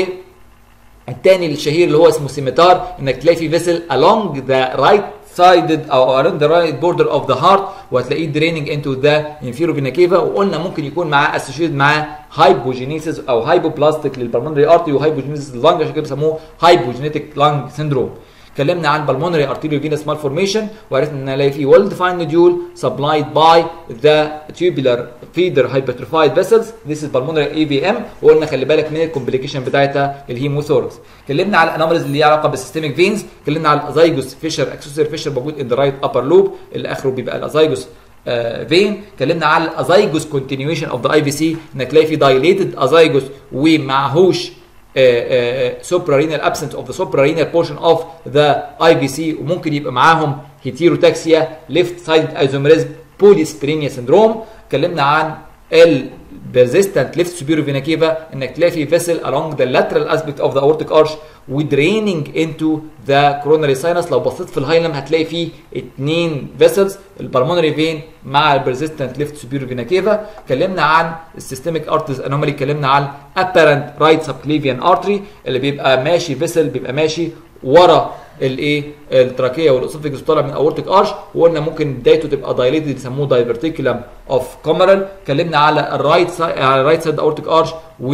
والتاني الشهير اللي هو اسمه سيميتار انك تلاقي في فيسل along the right sided او around the right border of the heart وهتلاقيه draining into the inferior vena cava وقلنا ممكن يكون معاه associated معاه hypogenesis او hypoplastic للبلمونري ارتري وهايبوجينيسيس لللنج عشان كده بيسموه hypogenetic lung syndrome اتكلمنا عن بالمونري ارتيريو فينس مالفورميشن وعرفنا ان نلاقي فيه ويل ديفايند نوديول سبلايد باي ذا tubular feeder hypertrophied vessels this is pulmonary AVM وقلنا خلي بالك من الكومبليكيشن بتاعتها الهيموثوركس اتكلمنا على الانامرز اللي ليها علاقه بالسيستميك فينز اتكلمنا على الازايجوس فيشر اكسسوري فيشر موجود ان ذا رايت ابر لوب اللي اخره بيبقى الازايجوس فين اتكلمنا على الازايجوس كونتينيويشن اوف ذا اي في سي انك تلاقي في دايليتد ازايجوس ومعهوش suprarenal absence of the suprarenal portion of the IVC وممكن يبقى معاهم هيتيروتاكسيا left sided isomerism polysperenia syndrome اتكلمنا عن ال persistent left superior vena cava انك تلاقي في vessel along the lateral aspect of the aortic arch ودريننج into the coronary sinus لو بصيت في الهايلم هتلاقي فيه اتنين vessels البلمونري فين مع البرزيستنت ليفت سوبيريور فينا كيفا اتكلمنا عن السيستميك ارتريز انومالي اتكلمنا عن apparent right subclavian artery اللي بيبقى ماشي فيسل بيبقى ماشي ورا الايه التراكيه والاسوفيجس طالع من اورتيك ارش وقلنا ممكن بدايته تبقى دايليتد يسموه دايفرتيكولم اوف كومرال اتكلمنا على الرايت سايد على الرايت سايد اورتيك ارش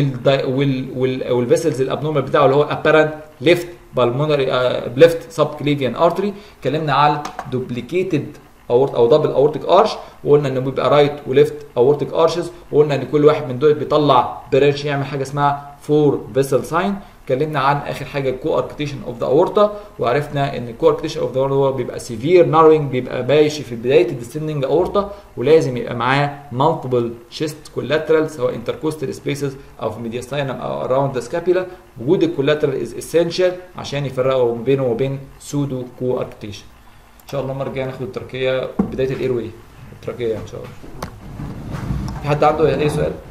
والفيسلز الابنورمال بتاعه اللي هو ابارنت ليفت بالمونري ليفت سب كليفيان ارتري اتكلمنا على دوبليكيتد اورت او دبل اورتيك ارش وقلنا انه بيبقى رايت وليفت اورتيك ارشز وقلنا ان كل واحد من دول بيطلع برانش يعمل حاجه اسمها فور فيسل ساين اتكلمنا عن اخر حاجه الكو اركتيشن اوف ذا اورتا وعرفنا ان الكو اركتيشن اوف ذا اورتا هو بيبقى سيفير ناروينج بيبقى ماشي في بدايه الديسندنج اورتا ولازم يبقى معاه مالتيبل شيست كولاترال سواء انتركوستال سبيسز او في ميدياستاينم او اراوند ذا سكابيلا وجود الكولاترال از اسينشال عشان يفرقوا ما بينه وبين سودو كو اركتيشن ان شاء الله المره الجايه ناخد التركيه بدايه الاير واي التركيه ان شاء الله في حد عنده اي سؤال؟